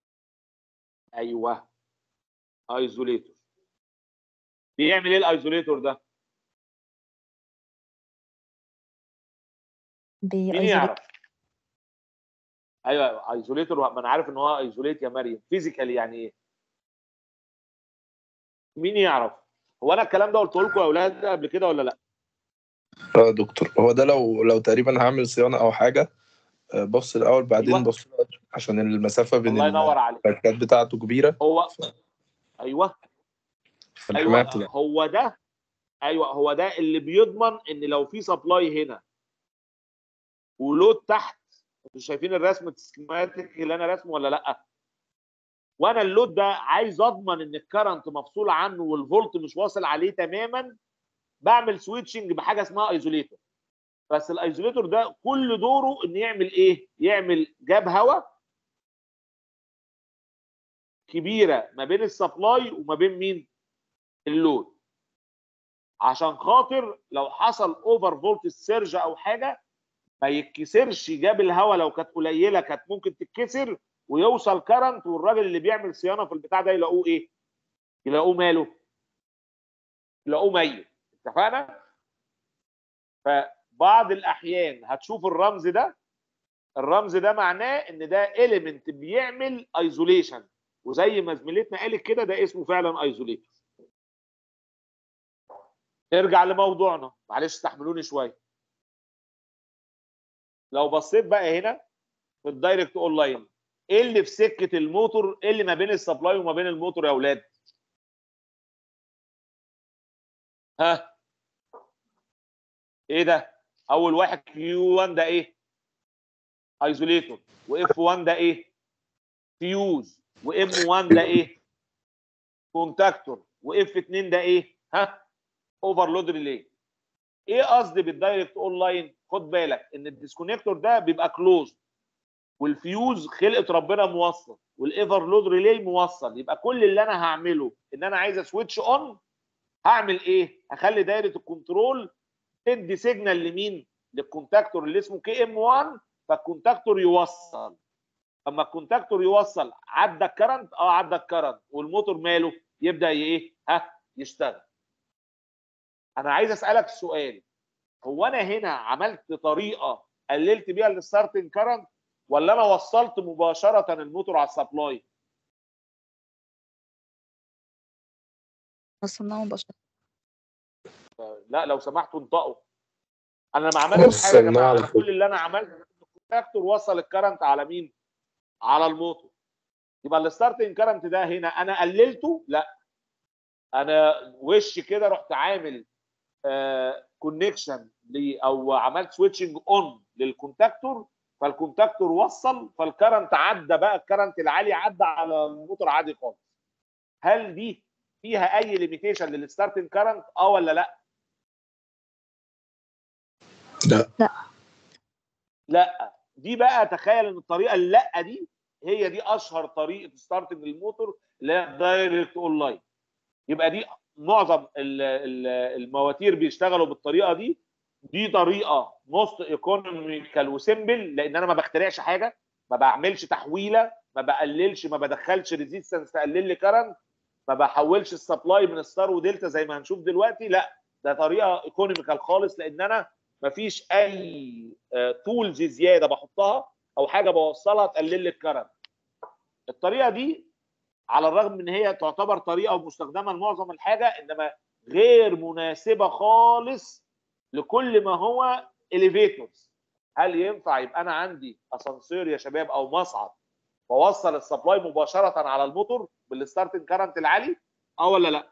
ايوه ايزوليتور بيعمل ايه الايزوليتور ده مين يعرف ايوه ايزوليتور ما انا عارف ان هو ايزوليت يا مريم فيزيكال يعني ايه مين يعرف هو انا الكلام ده قلته لكم يا اولاد قبل كده ولا لا اه يا دكتور هو ده لو لو تقريبا هعمل صيانه او حاجه آه، بص الاول بعدين أيوة. بص عشان المسافه بين الله ينور عليك الباكات بتاعته كبيره هو ايوه فالحمايه ايوه بتبقى هو ده ايوه هو ده اللي بيضمن ان لو في سبلاي هنا ولود تحت انتوا شايفين الرسم السكيماتيك اللي انا رسمه ولا لا وانا اللود ده عايز اضمن ان الكرنت مفصول عنه والفولت مش واصل عليه تماما بعمل سويتشنج بحاجه اسمها ايزوليتور بس الايزوليتور ده كل دوره ان يعمل ايه يعمل جاب هواء كبيره ما بين السبلاي وما بين مين اللود عشان خاطر لو حصل اوفر فولت سيرج او حاجه ما يتكسرش جاب الهواء لو كانت قليله كانت ممكن تتكسر ويوصل كرنت والراجل اللي بيعمل صيانه في البتاع ده يلاقوه ايه؟ يلاقوه ماله؟ يلاقوه ميت اتفقنا؟ فبعض الاحيان هتشوف الرمز ده الرمز ده معناه ان ده اليمنت بيعمل ايزوليشن وزي ما زميلتنا قالت كده ده اسمه فعلا ايزوليتور نرجع لموضوعنا معلش استحملوني شويه لو بصيت بقى هنا في الدايركت اون لاين ايه اللي في سكه الموتور ايه اللي ما بين السبلاي وما بين الموتور يا اولاد ها ايه ده اول واحد كيو 1 ده ايه ايزوليتور واف 1 ده ايه فيوز وام 1 ده ايه كونتاكتور واف 2 ده ايه ها اوفرلود ريلي ايه قصدي بالدايركت اون لاين خد بالك ان الديسكونكتور ده بيبقى كلوز والفيوز خلقه ربنا موصل والايفرلود ريلي موصل يبقى كل اللي انا هعمله ان انا عايز اسويتش اون هعمل ايه هخلي دايره الكنترول تدي سيجنال لمين للكونتاكتور اللي اسمه كي ام 1 فالكونتاكتور يوصل اما الكونتاكتور يوصل عدى الكرنت اه عدى الكرنت والموتور ماله يبدا ايه ها يشتغل انا عايز اسالك سؤال هو انا هنا عملت طريقه قللت بيها الستارتنج كرنت ولا انا وصلت مباشره الموتور على السبلاي وصلناه مباشرة لا لو سمحتوا انطقوا انا ما عملتش حاجه يا وصلناه جماعه على أنا طول. كل اللي انا عملته الكونتاكتور وصل الكرنت على مين على الموتور يبقى الستارتنج كرنت ده هنا انا قللته لا انا وش كده رحت عامل كونكشن او عملت سويتشنج اون للكونتاكتور فالكونتاكتور وصل فالكرنت عدى بقى الكرنت العالي عدى على الموتور عادي خالص هل دي فيها اي ليميتيشن للستارتنج كرنت اه ولا لا لا لا دي بقى تخيل ان الطريقه اللا دي هي دي اشهر طريقه ستارتنج الموتور اللي هي دايركت اون لاين يبقى دي معظم ال- ال- المواتير بيشتغلوا بالطريقه دي دي طريقه موست ايكونوميكال وسيمبل لان انا ما بخترعش حاجه ما بعملش تحويله ما بقللش ما بدخلش ريزيستنس تقلل لي كرنت ما بحولش السبلاي من ستار ودلتا زي ما هنشوف دلوقتي لا ده طريقه ايكونوميكال خالص لان انا ما فيش اي تولز زياده بحطها او حاجه بوصلها تقلل لي الكرنت الطريقه دي على الرغم ان هي تعتبر طريقه مستخدمه لمعظم الحاجه انما غير مناسبه خالص لكل ما هو اليفيتورز هل ينفع يبقى انا عندي اسانسير يا شباب او مصعد واوصل السبلاي مباشره على الموتور بالستارتنج كارنت العالي اه ولا لا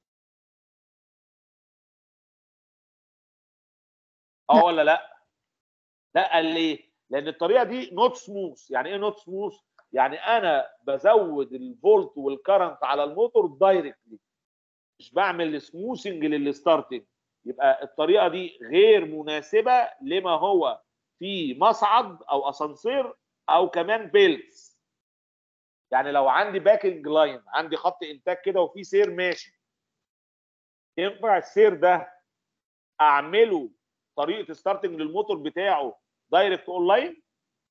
اه لا. ولا لا لا قال ليه لان الطريقه دي نوت سموث يعني ايه نوت سموث يعني انا بزود الفولت والكرنت على الموتور دايركتلي مش بعمل سموثنج للستارتنج يبقى الطريقه دي غير مناسبه لما هو في مصعد او اسانسير او كمان بيلتس يعني لو عندي باكنج لاين عندي خط انتاج كده وفي سير ماشي ينفع السير ده اعمله طريقه ستارتنج للموتور بتاعه دايركت اون لاين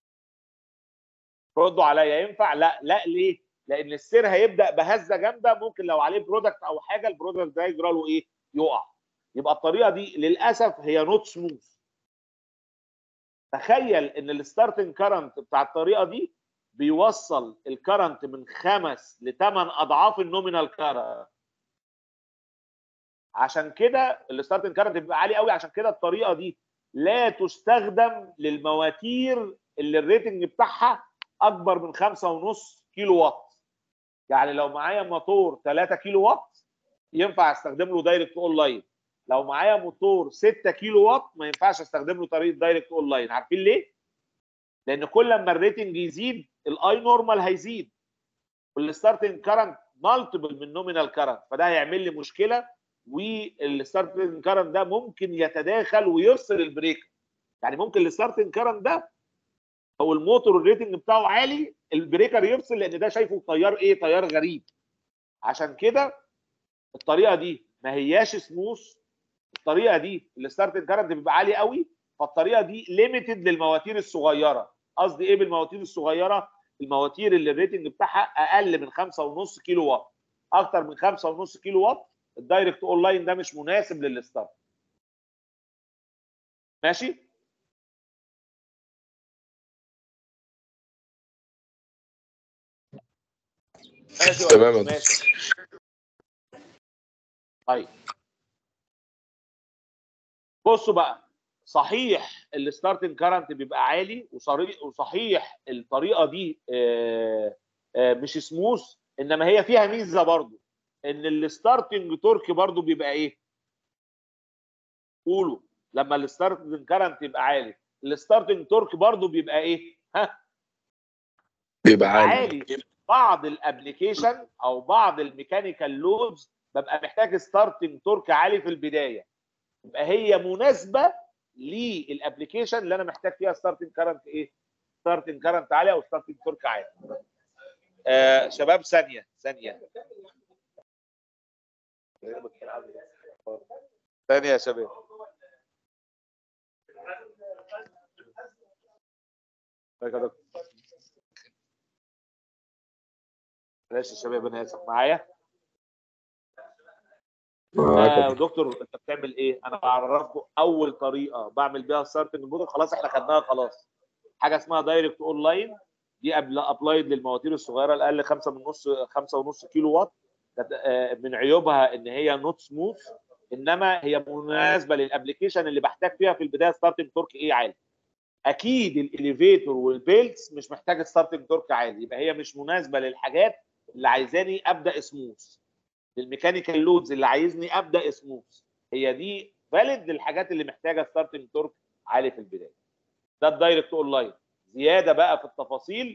ردوا عليا ينفع لا لا ليه لان السير هيبدا بهزه جامده ممكن لو عليه برودكت او حاجه البرودكت ده يجرى له ايه يقع يبقى الطريقه دي للاسف هي نوت سموث تخيل ان الستارتنج كرنت بتاع الطريقه دي بيوصل الكرنت من خمس لثمان اضعاف النومينال كرنت عشان كده الستارتنج كرنت بيبقى عالي قوي عشان كده الطريقه دي لا تستخدم للمواتير اللي الريتنج بتاعها اكبر من 5.5 كيلو وات يعني لو معايا موتور 3 كيلو وات ينفع استخدم له دايركت اون لاين لو معايا موتور 6 كيلو وات ما ينفعش استخدم له طريقه دايركت اون لاين عارفين ليه لان كل ما الريتنج يزيد الاي نورمال هيزيد والستارتنج كارنت مالتيبل من نومينال كارنت فده هيعمل لي مشكله والستارتنج كارنت ده ممكن يتداخل ويفصل البريك يعني ممكن الستارتنج كارنت ده او الموتور الريتنج بتاعه عالي البريكر يفصل لان ده شايفه تيار ايه تيار غريب عشان كده الطريقه دي ما هياش سموث الطريقه دي الستارتنج كارنت بيبقى عالي قوي فالطريقه دي ليميتد للمواتير الصغيره قصدي ايه بالمواتير الصغيره المواتير اللي الريتنج بتاعها اقل من 5.5 كيلو وات اكتر من 5.5 كيلو وات الدايركت اون لاين ده مش مناسب للستارت ماشي ماشي ولا تمام مش يا ماشي طيب بصوا بقى صحيح الستارتنج كارنت بيبقى عالي وصري- وصحيح الطريقه دي آه، آه، مش سموث انما هي فيها ميزه برضو ان الستارتنج تورك برضو بيبقى ايه؟ قولوا لما الستارتنج كارنت يبقى عالي الستارتنج تورك برضو بيبقى ايه؟ ها بيبقى عالي عالي في بعض الابلكيشن او بعض الميكانيكال لودز ببقى محتاج ستارتنج تورك عالي في البدايه يبقى هي مناسبه للابلكيشن اللي انا محتاج فيها ستارتنج كارنت ايه؟ ستارتنج كارنت عالي او ستارتنج تورك عالي. آه شباب ثانيه ثانيه ثانيه يا شباب ازيك يا دكتور؟ معلش يا شباب انا اسف معايا معاك يا آه دكتور. دكتور انت بتعمل ايه؟ انا بعرفكم اول طريقه بعمل بيها ستارتنج موديل خلاص احنا خدناها خلاص. حاجه اسمها دايركت اون لاين دي قبل ابلايد للمواتير الصغيره الاقل 5 من نص 5 ونص كيلو وات كانت، آه، من عيوبها ان هي نوت سموث انما هي مناسبه للابلكيشن اللي بحتاج فيها في البدايه ستارتنج تورك ايه عالي. اكيد الاليفيتور والبيلتس مش محتاج ستارتنج تورك عالي يبقى هي مش مناسبه للحاجات اللي عايزاني ابدا سموث. للميكانيكال لودز اللي عايزني ابدا سموث هي دي فاليد للحاجات اللي محتاجه ستارتنج تورك عالي في البدايه ده الدايركت اون لاين زياده بقى في التفاصيل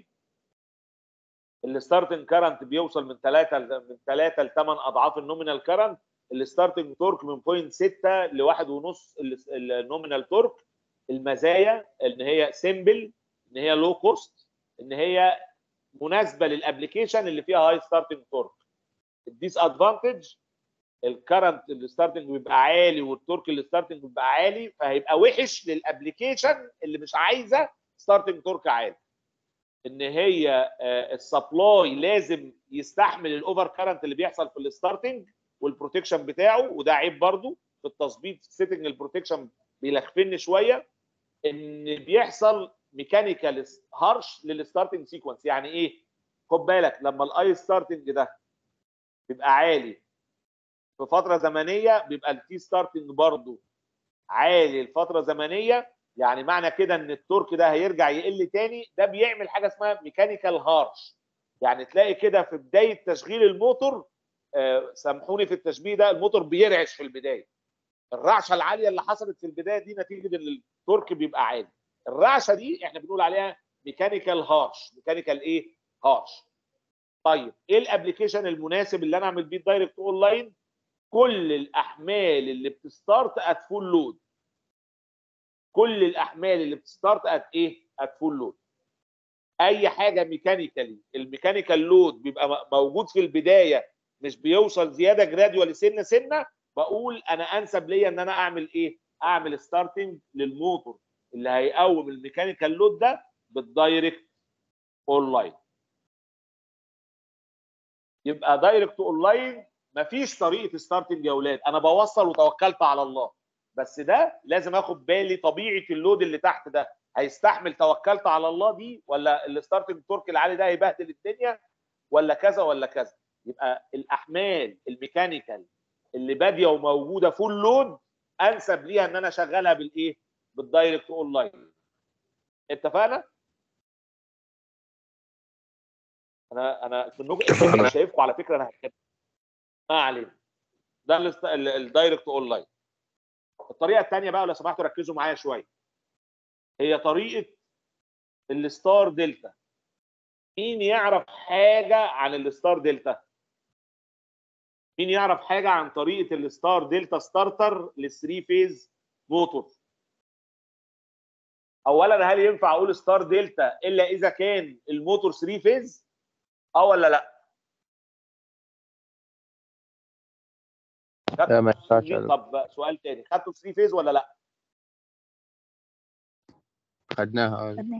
الستارتنج كارنت بيوصل من 3 من 3 ل 8 اضعاف النومينال كارنت الستارتنج تورك من 0.6 ل 1.5 النومينال تورك المزايا ان هي سيمبل ان هي لو كوست ان هي مناسبه للابلكيشن اللي فيها هاي ستارتنج تورك الديس ادفانتج الكرنت الستارتنج بيبقى عالي والتورك الستارتنج بيبقى عالي فهيبقى وحش للابلكيشن اللي مش عايزه ستارتنج تورك عالي ان هي السبلاي لازم يستحمل الاوفر كرنت اللي بيحصل في الستارتنج والبروتكشن بتاعه وده عيب برضو في التظبيط سيتنج البروتكشن بيلخفني شويه ان بيحصل ميكانيكال هارش للستارتنج سيكونس يعني ايه خد بالك لما الاي ستارتنج ده بيبقى عالي في فتره زمنيه بيبقى التي ستارتنج برضه عالي لفتره زمنيه يعني معنى كده ان التورك ده هيرجع يقل تاني ده بيعمل حاجه اسمها ميكانيكال هارش يعني تلاقي كده في بدايه تشغيل الموتور آه سامحوني في التشبيه ده الموتور بيرعش في البدايه الرعشه العاليه اللي حصلت في البدايه دي نتيجه ان التورك بيبقى عالي الرعشه دي احنا بنقول عليها ميكانيكال هارش ميكانيكال ايه هارش طيب ايه الابلكيشن المناسب اللي انا اعمل بيه الدايركت اون لاين كل الاحمال اللي بتستارت ات فول لود كل الاحمال اللي بتستارت ات ايه ات فول لود اي حاجه ميكانيكالي الميكانيكال لود بيبقى موجود في البدايه مش بيوصل زياده جراديوال سنه سنه بقول انا انسب ليا ان انا اعمل ايه اعمل ستارتنج للموتور اللي هيقوم الميكانيكال لود ده بالدايركت اون لاين يبقى دايركت اون لاين مفيش طريقه ستارتنج يا اولاد انا بوصل وتوكلت على الله بس ده لازم اخد بالي طبيعه اللود اللي تحت ده هيستحمل توكلت على الله دي ولا الستارتنج تورك العالي ده هيبهدل الدنيا ولا كذا ولا كذا يبقى الاحمال الميكانيكال اللي باديه وموجوده فول لود انسب ليها ان انا اشغلها بالايه بالدايركت اون لاين اتفقنا انا انا في النقطه انا شايفكم على فكره انا هتكلم ما علينا ده الاست- ال- الدايركت اون لاين الطريقه الثانيه بقى لو سمحتوا ركزوا معايا شويه هي طريقه الستار دلتا مين يعرف حاجه عن الستار دلتا مين يعرف حاجه عن طريقه الستار دلتا ستارتر للثري فيز موتور اولا هل ينفع اقول ستار دلتا الا اذا كان الموتور 3 فيز اه ولا لا لا ما ينفعش يا دكتور. طب سؤال تاني خدتوا 3 فيز ولا لا خدناها اه خدناه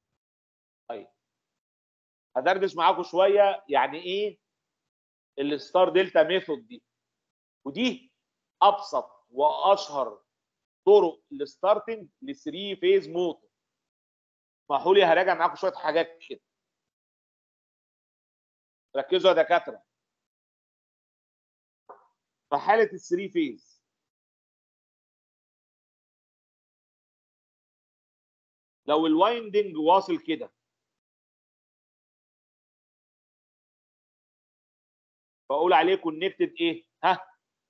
هدردش معاكم شويه يعني ايه الستار دلتا ميثود دي ودي ابسط واشهر طرق الستارتنج ل 3 فيز موتور اسمحوا لي هراجع معاكم شويه حاجات كده ركزوا يا دكاتره في حاله ال 3 فيز لو الوايندنج واصل كده بقول عليه كونكتد ايه ها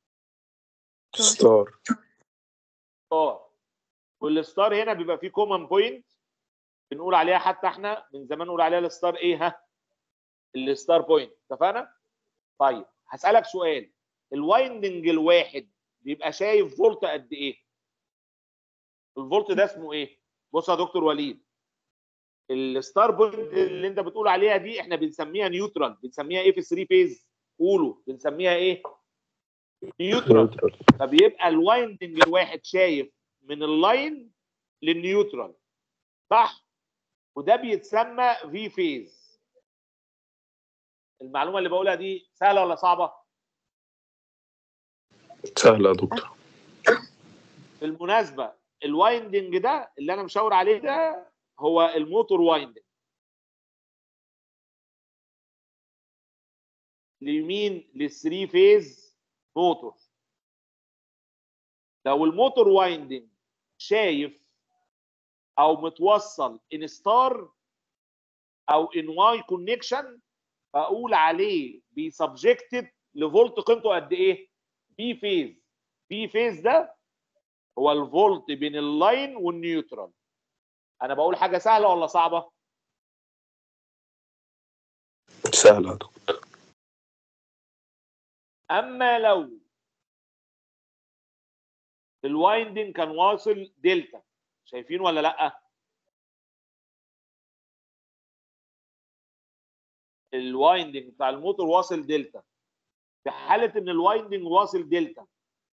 ستار ستار والستار هنا بيبقى فيه كومن بوينت بنقول عليها حتى احنا من زمان نقول عليها الستار ايه ها الستار بوينت اتفقنا طيب هسالك سؤال الوايندنج الواحد بيبقى شايف فولت قد ايه الفولت ده اسمه ايه بص يا دكتور وليد الستار بوينت اللي انت بتقول عليها دي احنا بنسميها نيوترال بنسميها ايه في 3 فيز قولوا بنسميها ايه نيوترال نيوترال فبيبقى الوايندنج الواحد شايف من اللاين للنيوترال صح وده بيتسمى في فيز المعلومه اللي بقولها دي سهله ولا صعبه سهلة يا دكتور بالمناسبه الوايندنج ده اللي انا مشاور عليه ده هو الموتور وايندنج لمين للثري فيز موتور لو الموتور وايندنج شايف او متوصل ان ستار او ان واي كونكشن اقول عليه بي سبجكتد لفولت قيمته قد ايه بي فيز بي فيز ده هو الفولت بين اللاين والنيوترال انا بقول حاجه سهله ولا صعبه سهلة يا دكتور اما لو الوايندنج كان واصل دلتا شايفين ولا لا الوايندنج بتاع الموتور واصل دلتا في حاله ان الوايندنج واصل دلتا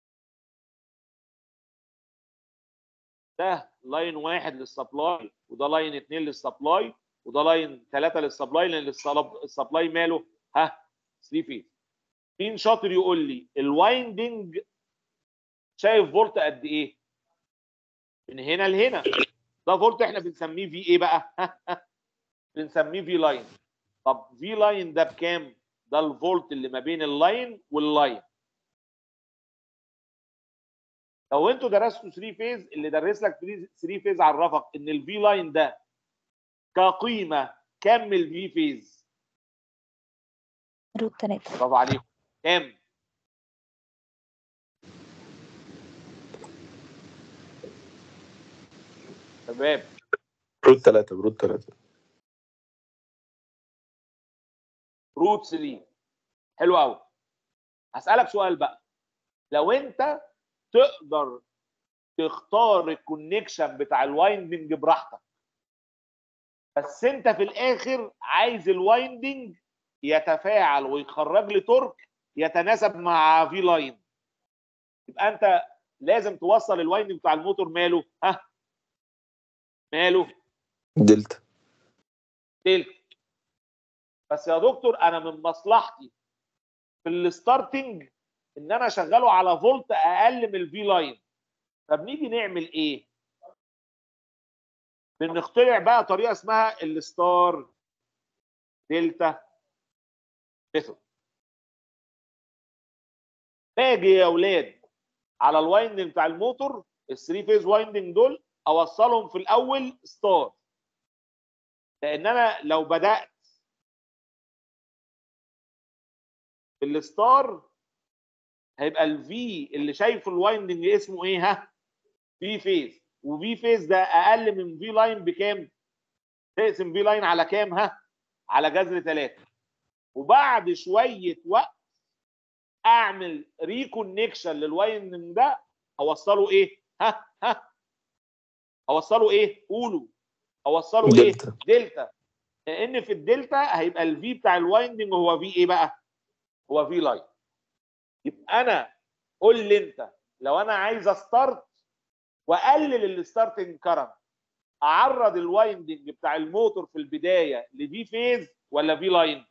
ده لاين واحد للسبلاي وده لاين اتنين للسبلاي وده لاين ثلاثه للسبلاي لان السلب- السبلاي ماله ها 3 فيز مين شاطر يقول لي الوايندنج شايف فولت قد ايه من هنا لهنا ده فولت احنا بنسميه في ايه بقى بنسميه في لاين طب في لاين ده بكام ده الفولت اللي ما بين اللاين واللاين لو انتوا درستوا 3 فيز اللي درس لك 3 فيز عرفك ان الفي لاين ده كقيمه كم الفي فيز روت تلاتة برافو عليكم كام شباب برود ثلاثة برود ثلاثة روت 3 حلو قوي هسألك سؤال بقى لو انت تقدر تختار الكونكشن بتاع الوايندنج براحتك بس انت في الاخر عايز الوايندنج يتفاعل ويخرج لي تورك يتناسب مع في لاين يبقى انت لازم توصل الوايندنج بتاع الموتور ماله ها ماله دلتا دلتا بس يا دكتور انا من مصلحتي في الستارتنج ان انا اشغله على فولت اقل من الفي لاين فبنيجي نعمل ايه بنخترع بقى طريقه اسمها الستار دلتا ميثود باجي يا اولاد على الوايندنج بتاع الموتور الثري فيز وايندنج دول اوصلهم في الاول ستار لان انا لو بدات في الستار هيبقى الفي اللي شايفه الوايندنج اسمه ايه ها في فيز وفي فيز ده اقل من في لاين بكام تقسم في لاين على كام ها على جذر 3 وبعد شويه وقت اعمل ريكونكشن للوايندنج ده اوصله ايه ها ها اوصله ايه قولوا اوصله ايه دلتا. دلتا لان في الدلتا هيبقى الفي بتاع الوايندنج هو في ايه بقى هو في لاين يبقى انا قول لي انت لو انا عايز استارت واقلل الستارتنج كرنت اعرض الوايندنج بتاع الموتور في البدايه لفي فيز ولا في لاين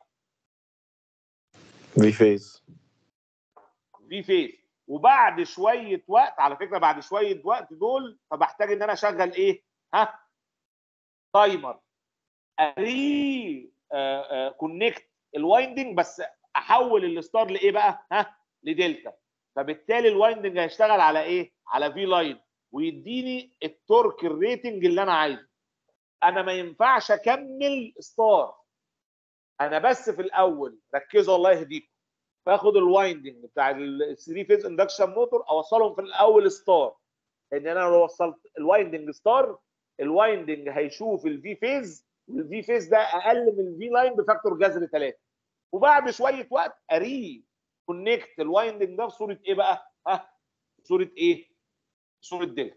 في فيز في فيز وبعد شويه وقت على فكره بعد شويه وقت دول فبحتاج ان انا اشغل ايه ها تايمر اري كونكت الوايندنج بس احول الستار لايه بقى ها لدلتا فبالتالي الوايندنج هيشتغل على ايه على في لاين ويديني التورك الريتنج اللي انا عايزه انا ما ينفعش اكمل ستار انا بس في الاول ركزوا الله يهديكم باخد الوايندنج بتاع ال 3 فيز اندكشن موتور اوصلهم في الاول ستار لان انا لو وصلت الوايندنج ستار الوايندنج هيشوف الفي فيز والفي فيز ده اقل من الفي لاين بفاكتور جذر 3 وبعد شويه وقت اري كونكت الوايندنج ده في صوره ايه بقى؟ ها صوره ايه؟ صوره دلتا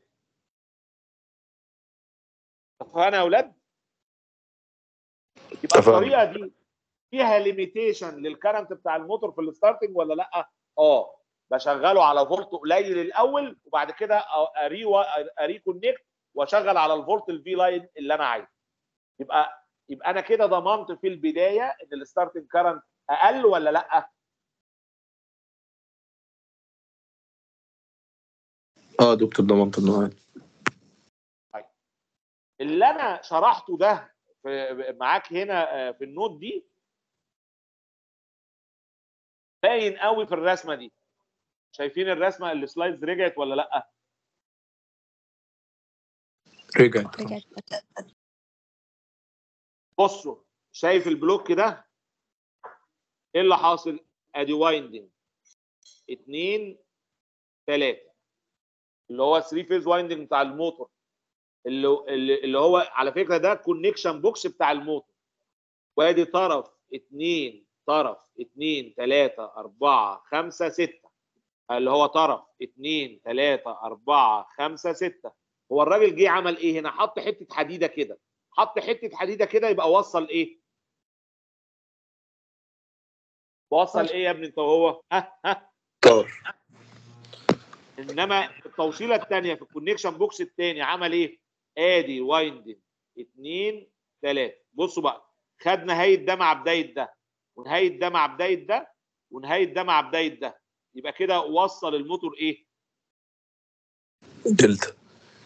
اتفقنا يا اولاد؟ يبقى اتفقنا. الطريقه دي فيها ليميتيشن للكرنت بتاع الموتور في الستارتنج ولا لا؟ اه بشغله على فولت قليل الاول وبعد كده اري اري كونكت واشغل على الفولت الفي لاين اللي انا عايزه. يبقى يبقى انا كده ضمنت في البدايه ان الستارتنج كرنت اقل ولا لا؟ اه دكتور ضمنت انه عادي. اللي انا شرحته ده في معاك هنا آه، في النوت دي باين قوي في الرسمه دي شايفين الرسمه السلايدز رجعت ولا لا رجعت رجعت بصوا شايف البلوك ده ايه اللي حاصل ادي وايندنج اتنين تلاته اللي هو 3 فيز وايندنج بتاع الموتور اللي اللي اللي هو على فكره ده كونكشن بوكس بتاع الموتور وادي طرف اتنين طرف اتنين تلاته اربعه خمسه سته اللي هو طرف اتنين تلاته اربعه خمسه سته هو الراجل جه عمل ايه هنا حط حته حديده كده حط حته حديده كده يبقى وصل ايه وصل ايه يا ابني انت وهو ها ها طار انما التوصيله الثانيه في الكونكشن بوكس الثاني عمل ايه؟ ادي وايندنج اثنين ثلاثه بصوا بقى خد نهايه ده مع بدايه ده ونهايه ده مع بدايه ده ونهايه ده مع بدايه ده يبقى كده وصل الموتور ايه؟ دلتا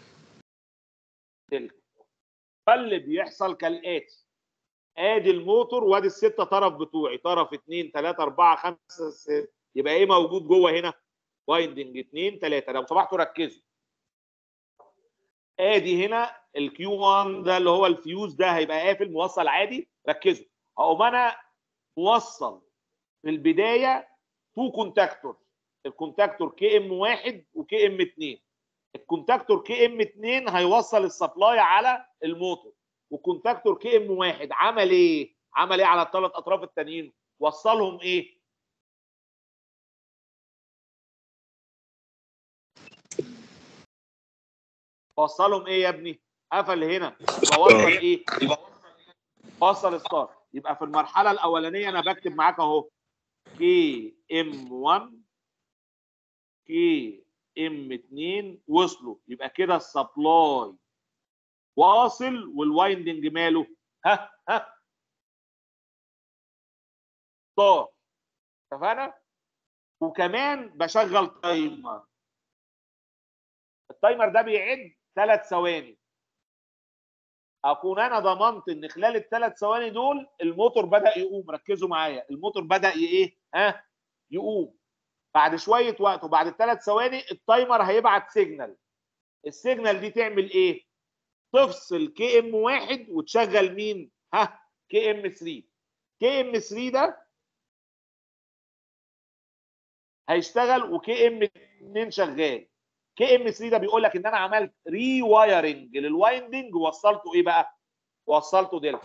تلك فاللي بيحصل كالاتي ادي الموتور وادي السته طرف بتوعي طرف اثنين ثلاثه اربعه خمسه سته يبقى ايه موجود جوه هنا؟ وايندنج اثنين ثلاثه لو سمحتوا ركزوا ادي هنا الكيو 1 ده اللي هو الفيوز ده هيبقى قافل موصل عادي ركزوا اقوم انا موصل في البدايه تو كونتاكتور الكونتاكتور كي ام 1 وكي ام 2 الكونتاكتور كي ام 2 هيوصل السبلاي على الموتور والكونتاكتور كي ام 1 عمل ايه؟ عمل ايه على الثلاث اطراف التانيين؟ وصلهم ايه؟ وصلهم ايه يا ابني؟ قفل هنا يبقى وصل ايه؟ يبقى وصل ستار يبقى في المرحله الاولانيه انا بكتب معاك اهو كي ام 1 كي ام 2 وصلوا يبقى كده السبلاي واصل والوايندنج ماله ها ها ستار اتفقنا؟ وكمان بشغل تايمر التايمر ده بيعد ثلاث ثواني اكون انا ضمنت ان خلال الثلاث ثواني دول الموتور بدا يقوم ركزوا معايا الموتور بدا ي- ايه ها يقوم بعد شويه وقت وبعد الثلاث ثواني التايمر هيبعت سيجنال السيجنال دي تعمل ايه تفصل كي ام واحد وتشغل مين ها كي ام 3 كي ام 3 ده هيشتغل وكي ام 2 شغال كي ام 3 ده بيقول لك ان انا عملت ري وايرنج للوايندنج ووصلته ايه بقى؟ وصلته دلتا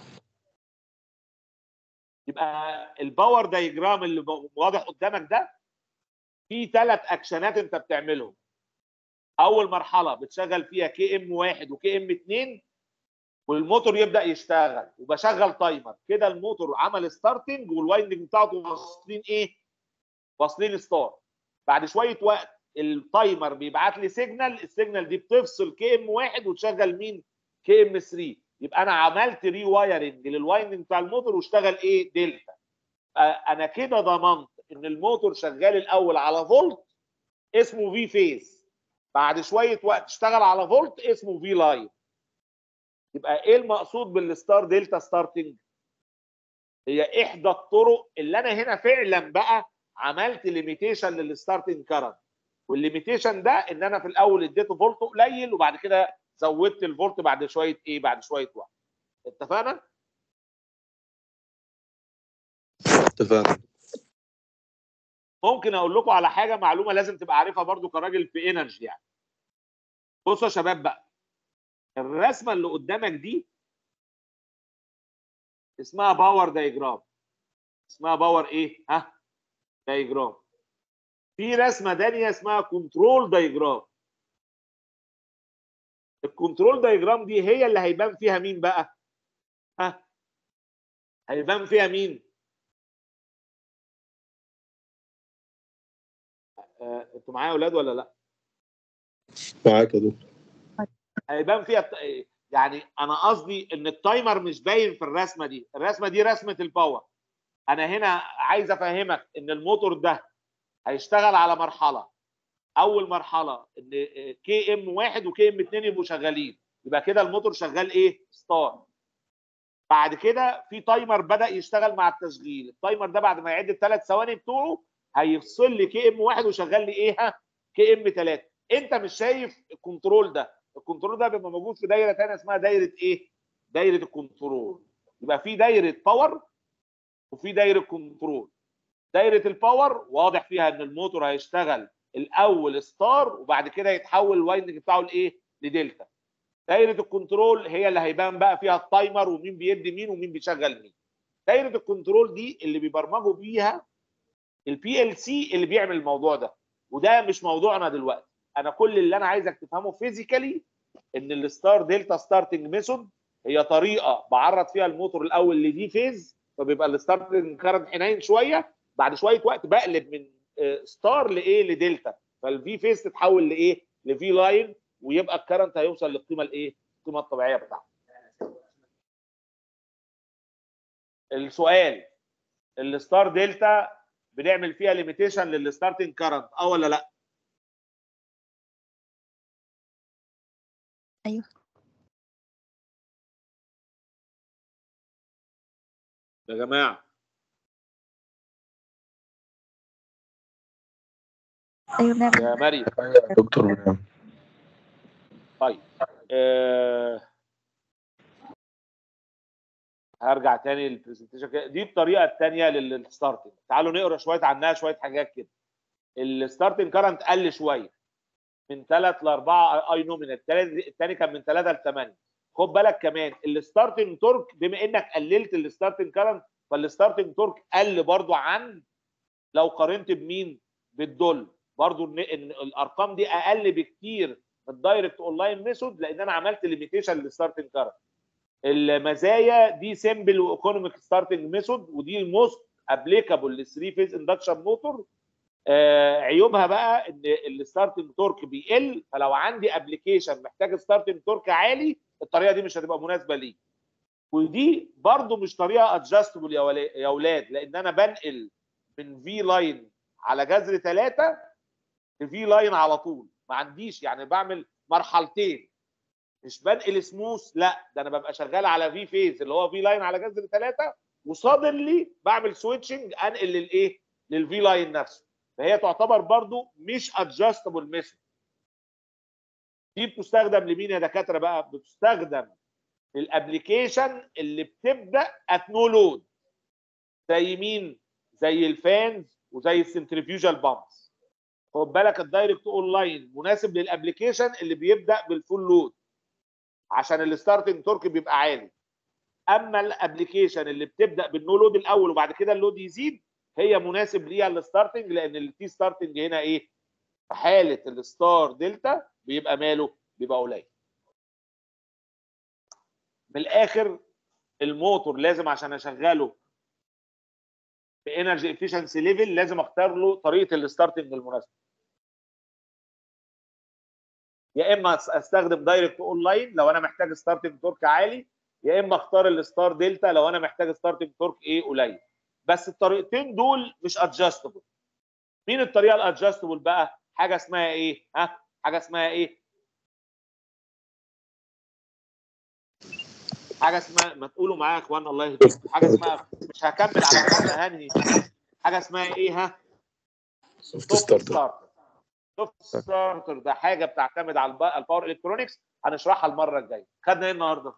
يبقى الباور دايجرام اللي ب- واضح قدامك ده في ثلاث اكشنات انت بتعملهم اول مرحله بتشغل فيها كي ام 1 وكي ام 2 والموتور يبدا يشتغل وبشغل تايمر كده الموتور عمل ستارتنج والوايندنج بتاعته واصلين ايه؟ واصلين ستار بعد شويه وقت التايمر بيبعت لي سيجنال السيجنال دي بتفصل كي ام 1 وتشغل مين؟ كي ام 3 يبقى انا عملت ري وايرنج للوايندنج بتاع الموتور واشتغل ايه؟ دلتا آه، انا كده ضمنت ان الموتور شغال الاول على فولت اسمه في فيز بعد شويه وقت اشتغل على فولت اسمه في لاين يبقى ايه المقصود بالستار دلتا ستارتنج هي احدى الطرق اللي انا هنا فعلا بقى عملت ليميتيشن للستارتنج كارنت والليميتيشن ده ان انا في الاول اديته فولت قليل وبعد كده زودت الفولت بعد شويه ايه بعد شويه وقت اتفقنا اتفقنا ممكن اقول لكم على حاجه معلومه لازم تبقى عارفها برضو كراجل في انرجي يعني بصوا يا شباب بقى الرسمه اللي قدامك دي اسمها باور دايجرام اسمها باور ايه ها دايجرام في رسمه تانية اسمها كنترول دايجرام الكنترول دايجرام دي هي اللي هيبان فيها مين بقى ها هيبان فيها مين آه، انتوا معايا يا اولاد ولا لا معاك يا دكتور هيبان فيها الت- يعني انا قصدي ان التايمر مش باين في الرسمه دي الرسمه دي رسمه الباور انا هنا عايز افهمك ان الموتور ده هيشتغل على مرحله اول مرحله ان كي ام واحد وكي ام اتنين يبقوا شغالين يبقى كده الموتور شغال ايه ستار بعد كده في تايمر بدا يشتغل مع التشغيل التايمر ده بعد ما يعد الثلاث ثواني بتوعه هيفصل لي كي ام واحد وشغل لي ايه ها كي ام 3 انت مش شايف الكنترول ده الكنترول ده بيبقى موجود في دايره ثانيه اسمها دايره ايه دايره الكنترول يبقى في دايره باور وفي دايره كنترول دايره الباور واضح فيها ان الموتور هيشتغل الاول ستار وبعد كده يتحول الوايندنج بتاعه لايه لدلتا دايره الكنترول هي اللي هيبان بقى فيها التايمر ومين بيدي مين ومين بيشغل مين دايره الكنترول دي اللي بيبرمجوا بيها البي ال سي اللي بيعمل الموضوع ده وده مش موضوعنا دلوقتي انا كل اللي انا عايزك تفهمه فيزيكالي ان الستار ديلتا ستارتنج ميثود هي طريقه بعرض فيها الموتور الاول لدي فيز فبيبقى الستارتنج كارنت حنين شويه بعد شويه وقت بقلب من آه، ستار لايه لدلتا فالفي فيز تتحول لايه لفي لاين ويبقى الكرنت هيوصل للقيمه الايه القيمه الطبيعيه بتاعته السؤال الستار دلتا بنعمل فيها ليميتيشن للستارتنج كارنت اه ولا لا أيوه. يا جماعه أيوه بنعمل يا مريم يا دكتور بنعم طيب آه هرجع تاني للبرزنتيشن كده دي الطريقه الثانيه للستارتنج تعالوا نقرا شويه عنها شويه حاجات كده الستارتنج كارنت قل شويه من 3 ل 4 اي نو من الثاني كان من 3 ل 8 خد بالك كمان الستارتنج تورك بما انك قللت الستارتنج كارنت فالستارتنج تورك قل برضو عن لو قارنت بمين بالدول برضو ان إن الارقام دي اقل بكتير من الدايركت اونلاين ميثود لان انا عملت ليميتيشن للستارتنج كارنت المزايا دي سيمبل وايكونوميك ستارتنج ميثود ودي الموست ابليكابل لل 3 فيز اندكشن موتور آه عيوبها بقى ان الستارتنج تورك بيقل فلو عندي ابلكيشن محتاج ستارتنج تورك عالي الطريقه دي مش هتبقى مناسبه ليه ودي برضو مش طريقه ادجستبل يا ولا- يا اولاد لان انا بنقل من في لاين على جذر ثلاثه لفي لاين على طول ما عنديش يعني بعمل مرحلتين مش بنقل سموث لا ده انا ببقى شغال على في فيز اللي هو في لاين على جذر ثلاثه وصادنلي بعمل سويتشنج انقل للايه؟ للفي لاين نفسه فهي تعتبر برضو مش ادجستبل ميثود دي بتستخدم لمين يا دكاتره بقى؟ بتستخدم للابلكيشن اللي بتبدا ات نو لود زي مين؟ زي الفانز وزي السنتريفيوجال بامبس خد بالك الدايركت اون لاين مناسب للابلكيشن اللي بيبدا بالفول لود عشان الستارتنج تورك بيبقى عالي اما الابلكيشن اللي بتبدا بالنو لود الاول وبعد كده اللود يزيد هي مناسب ليها الستارتنج لان التي ستارتنج هنا ايه في حاله الستار دلتا بيبقى ماله بيبقى قليل من الاخر الموتور لازم عشان اشغله بانرجي افشنسي ليفل لازم اختار له طريقه الستارتنج المناسبه يا اما استخدم دايركت اون لاين لو انا محتاج ستارتنج تورك عالي يا اما اختار الستار دلتا لو انا محتاج ستارتنج تورك ايه قليل بس الطريقتين دول مش ادجستبل مين الطريقه الادجستبل بقى حاجه اسمها ايه ها حاجه اسمها ايه حاجه اسمها ما تقولوا معايا يا اخوان الله يهديكم حاجه اسمها مش هكمل على كده هنهي حاجه اسمها ايه ها سوفت ستارتر سوفت ستارتر ده حاجه بتعتمد على الب- الباور الكترونكس هنشرحها المره الجايه خدنا ايه النهارده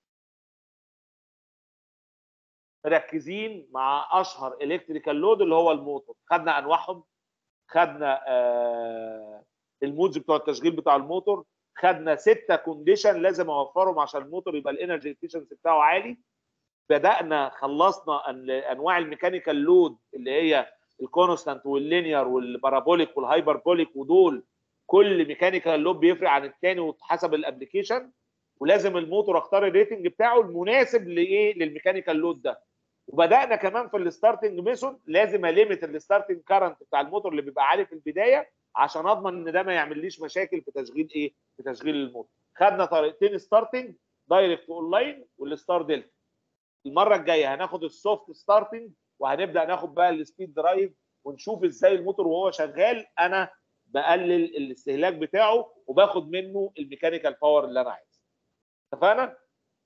مركزين مع اشهر الكتريكال لود اللي هو الموتور خدنا انواعهم خدنا آه المودز بتوع التشغيل بتاع الموتور خدنا ستة كونديشن لازم اوفرهم عشان الموتور يبقى الانرجي افشنسي بتاعه عالي بدانا خلصنا أن- انواع الميكانيكال لود اللي هي الكونستانت واللينير والبارابوليك والهايبربوليك ودول كل ميكانيكال لود بيفرق عن الثاني وحسب الابلكيشن ولازم الموتور اختار الريتنج بتاعه المناسب لايه للميكانيكال لود ده وبدانا كمان في الستارتنج ميثود لازم اليميت الستارتنج كارنت بتاع الموتور اللي بيبقى عالي في البدايه عشان اضمن ان ده ما يعمليش مشاكل في تشغيل ايه في تشغيل الموتور خدنا طريقتين ستارتنج دايركت اون لاين والستار دلتا المره الجايه هناخد السوفت ستارتنج وهنبدا ناخد بقى السبيد درايف ونشوف ازاي الموتور وهو شغال انا بقلل الاستهلاك بتاعه وباخد منه الميكانيكال باور اللي انا عايزه اتفقنا؟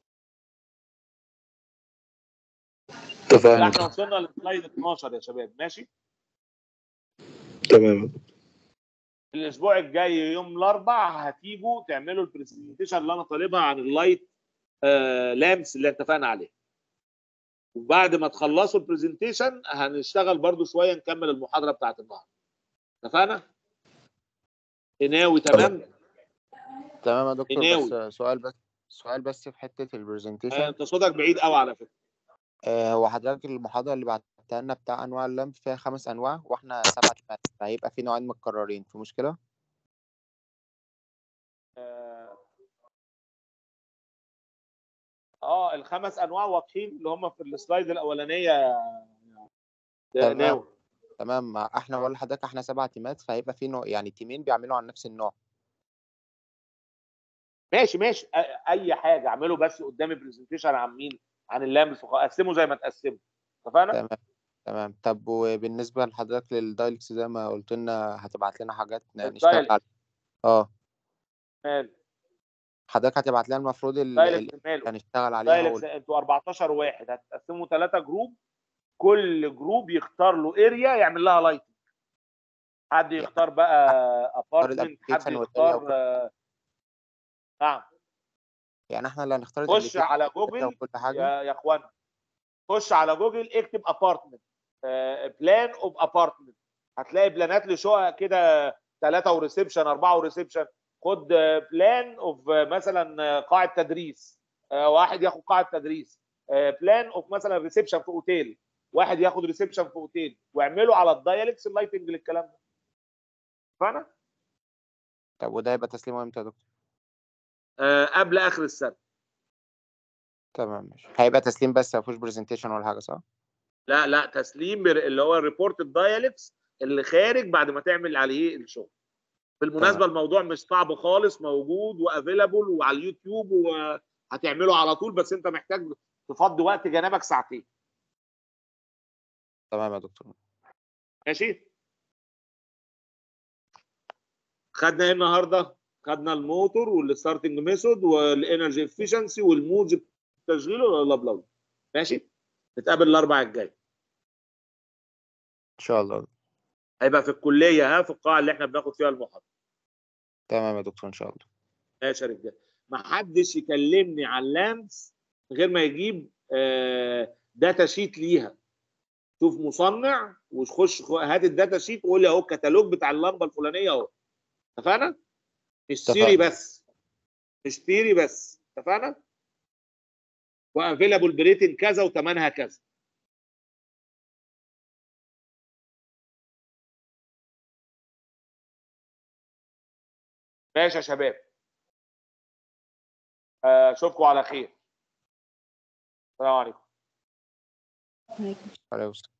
اتفقنا احنا وصلنا لسلايد 12 يا شباب ماشي؟ تمام الاسبوع الجاي يوم الاربع هتيجوا تعملوا البرزنتيشن اللي انا طالبها عن اللايت آه لامس اللي اتفقنا عليه وبعد ما تخلصوا البرزنتيشن هنشتغل برضو شويه نكمل المحاضره بتاعت النهارده اتفقنا ناوي تمام تمام يا دكتور قناوي. بس سؤال بس سؤال بس في حتة آه، البرزنتيشن انت صوتك بعيد قوي على فكره آه هو حضرتك المحاضرة اللي بعتها لنا بتاع أنواع اللمب فيها خمس أنواع وإحنا سبعة كمان فهيبقى في نوعين متكررين في مشكلة؟ اه آه، الخمس انواع واضحين اللي هم في السلايد الاولانيه يا تمام. ناوي تمام مع احنا ولا حضرتك احنا سبع تيمات فهيبقى في نوع يعني تيمين بيعملوا عن نفس النوع ماشي ماشي أ- اي حاجه اعمله بس قدامي برزنتيشن عن مين عن اللامس قسمه زي ما تقسمه اتفقنا تمام تمام طب وبالنسبة لحضرتك للدايلكس زي ما قلت لنا هتبعت لنا حاجات ن- نشتغل الدايلكس. عليها اه مال حضرتك هتبعت لنا المفروض ال- ال- دايلكس ماله هنشتغل عليها دايلكس وال- انتوا 14 واحد هتقسموا ثلاثه جروب كل جروب يختار له اريا يعمل لها لايتنج حد يختار بقى ابارتمنت حد الapplication والarea يختار وكل- آه، نعم يعني احنا اللي هنختار خش الapplication على والداتا جوجل وكل حاجة يا يا اخوان خش على جوجل اكتب ابارتمنت بلان اوف ابارتمنت هتلاقي بلانات لشقق كده ثلاثه وريسبشن اربعه وريسبشن خد بلان اوف مثلا آه، قاعه تدريس آه، واحد ياخد قاعه تدريس بلان اوف مثلا ريسبشن في اوتيل واحد ياخد ريسبشن في اوتيل واعملوا على الدايلكس اللايتنج للكلام ده فانا طب وده يبقى تسليمه امتى يا دكتور؟ قبل اخر السنه تمام ماشي هيبقى تسليم بس ما فيهوش برزنتيشن ولا حاجة صح؟ لا لا تسليم بر- اللي هو الريبورت الدايلكس اللي خارج بعد ما تعمل عليه الشغل بالمناسبه تمام. الموضوع مش صعب خالص موجود وافيلابل وعلى اليوتيوب وهتعمله على طول بس انت محتاج تفضي وقت جنبك ساعتين تمام يا دكتور ماشي خدنا ايه النهارده خدنا الموتور والستارتنج ميثود والانرجي افشنسي والمودز التشغيل ولا بلا ماشي نتقابل الاربع الجاي ان شاء الله هيبقى في الكليه ها في القاعه اللي احنا بناخد فيها المحاضره تمام يا دكتور ان شاء الله ماشي يا رجاله ما حدش يكلمني عن لامس غير ما يجيب آه، داتا شيت ليها شوف مصنع وخش خ- هات الداتا شيت وقول لي اهو الكتالوج بتاع اللمبه الفلانيه اهو اتفقنا؟ مش سيري اتفقنا. بس مش سيري بس اتفقنا؟ وافيلابل بريتن كذا وثمنها كذا ماشي يا شباب آه، اشوفكم على خير السلام عليكم عليكم خلاص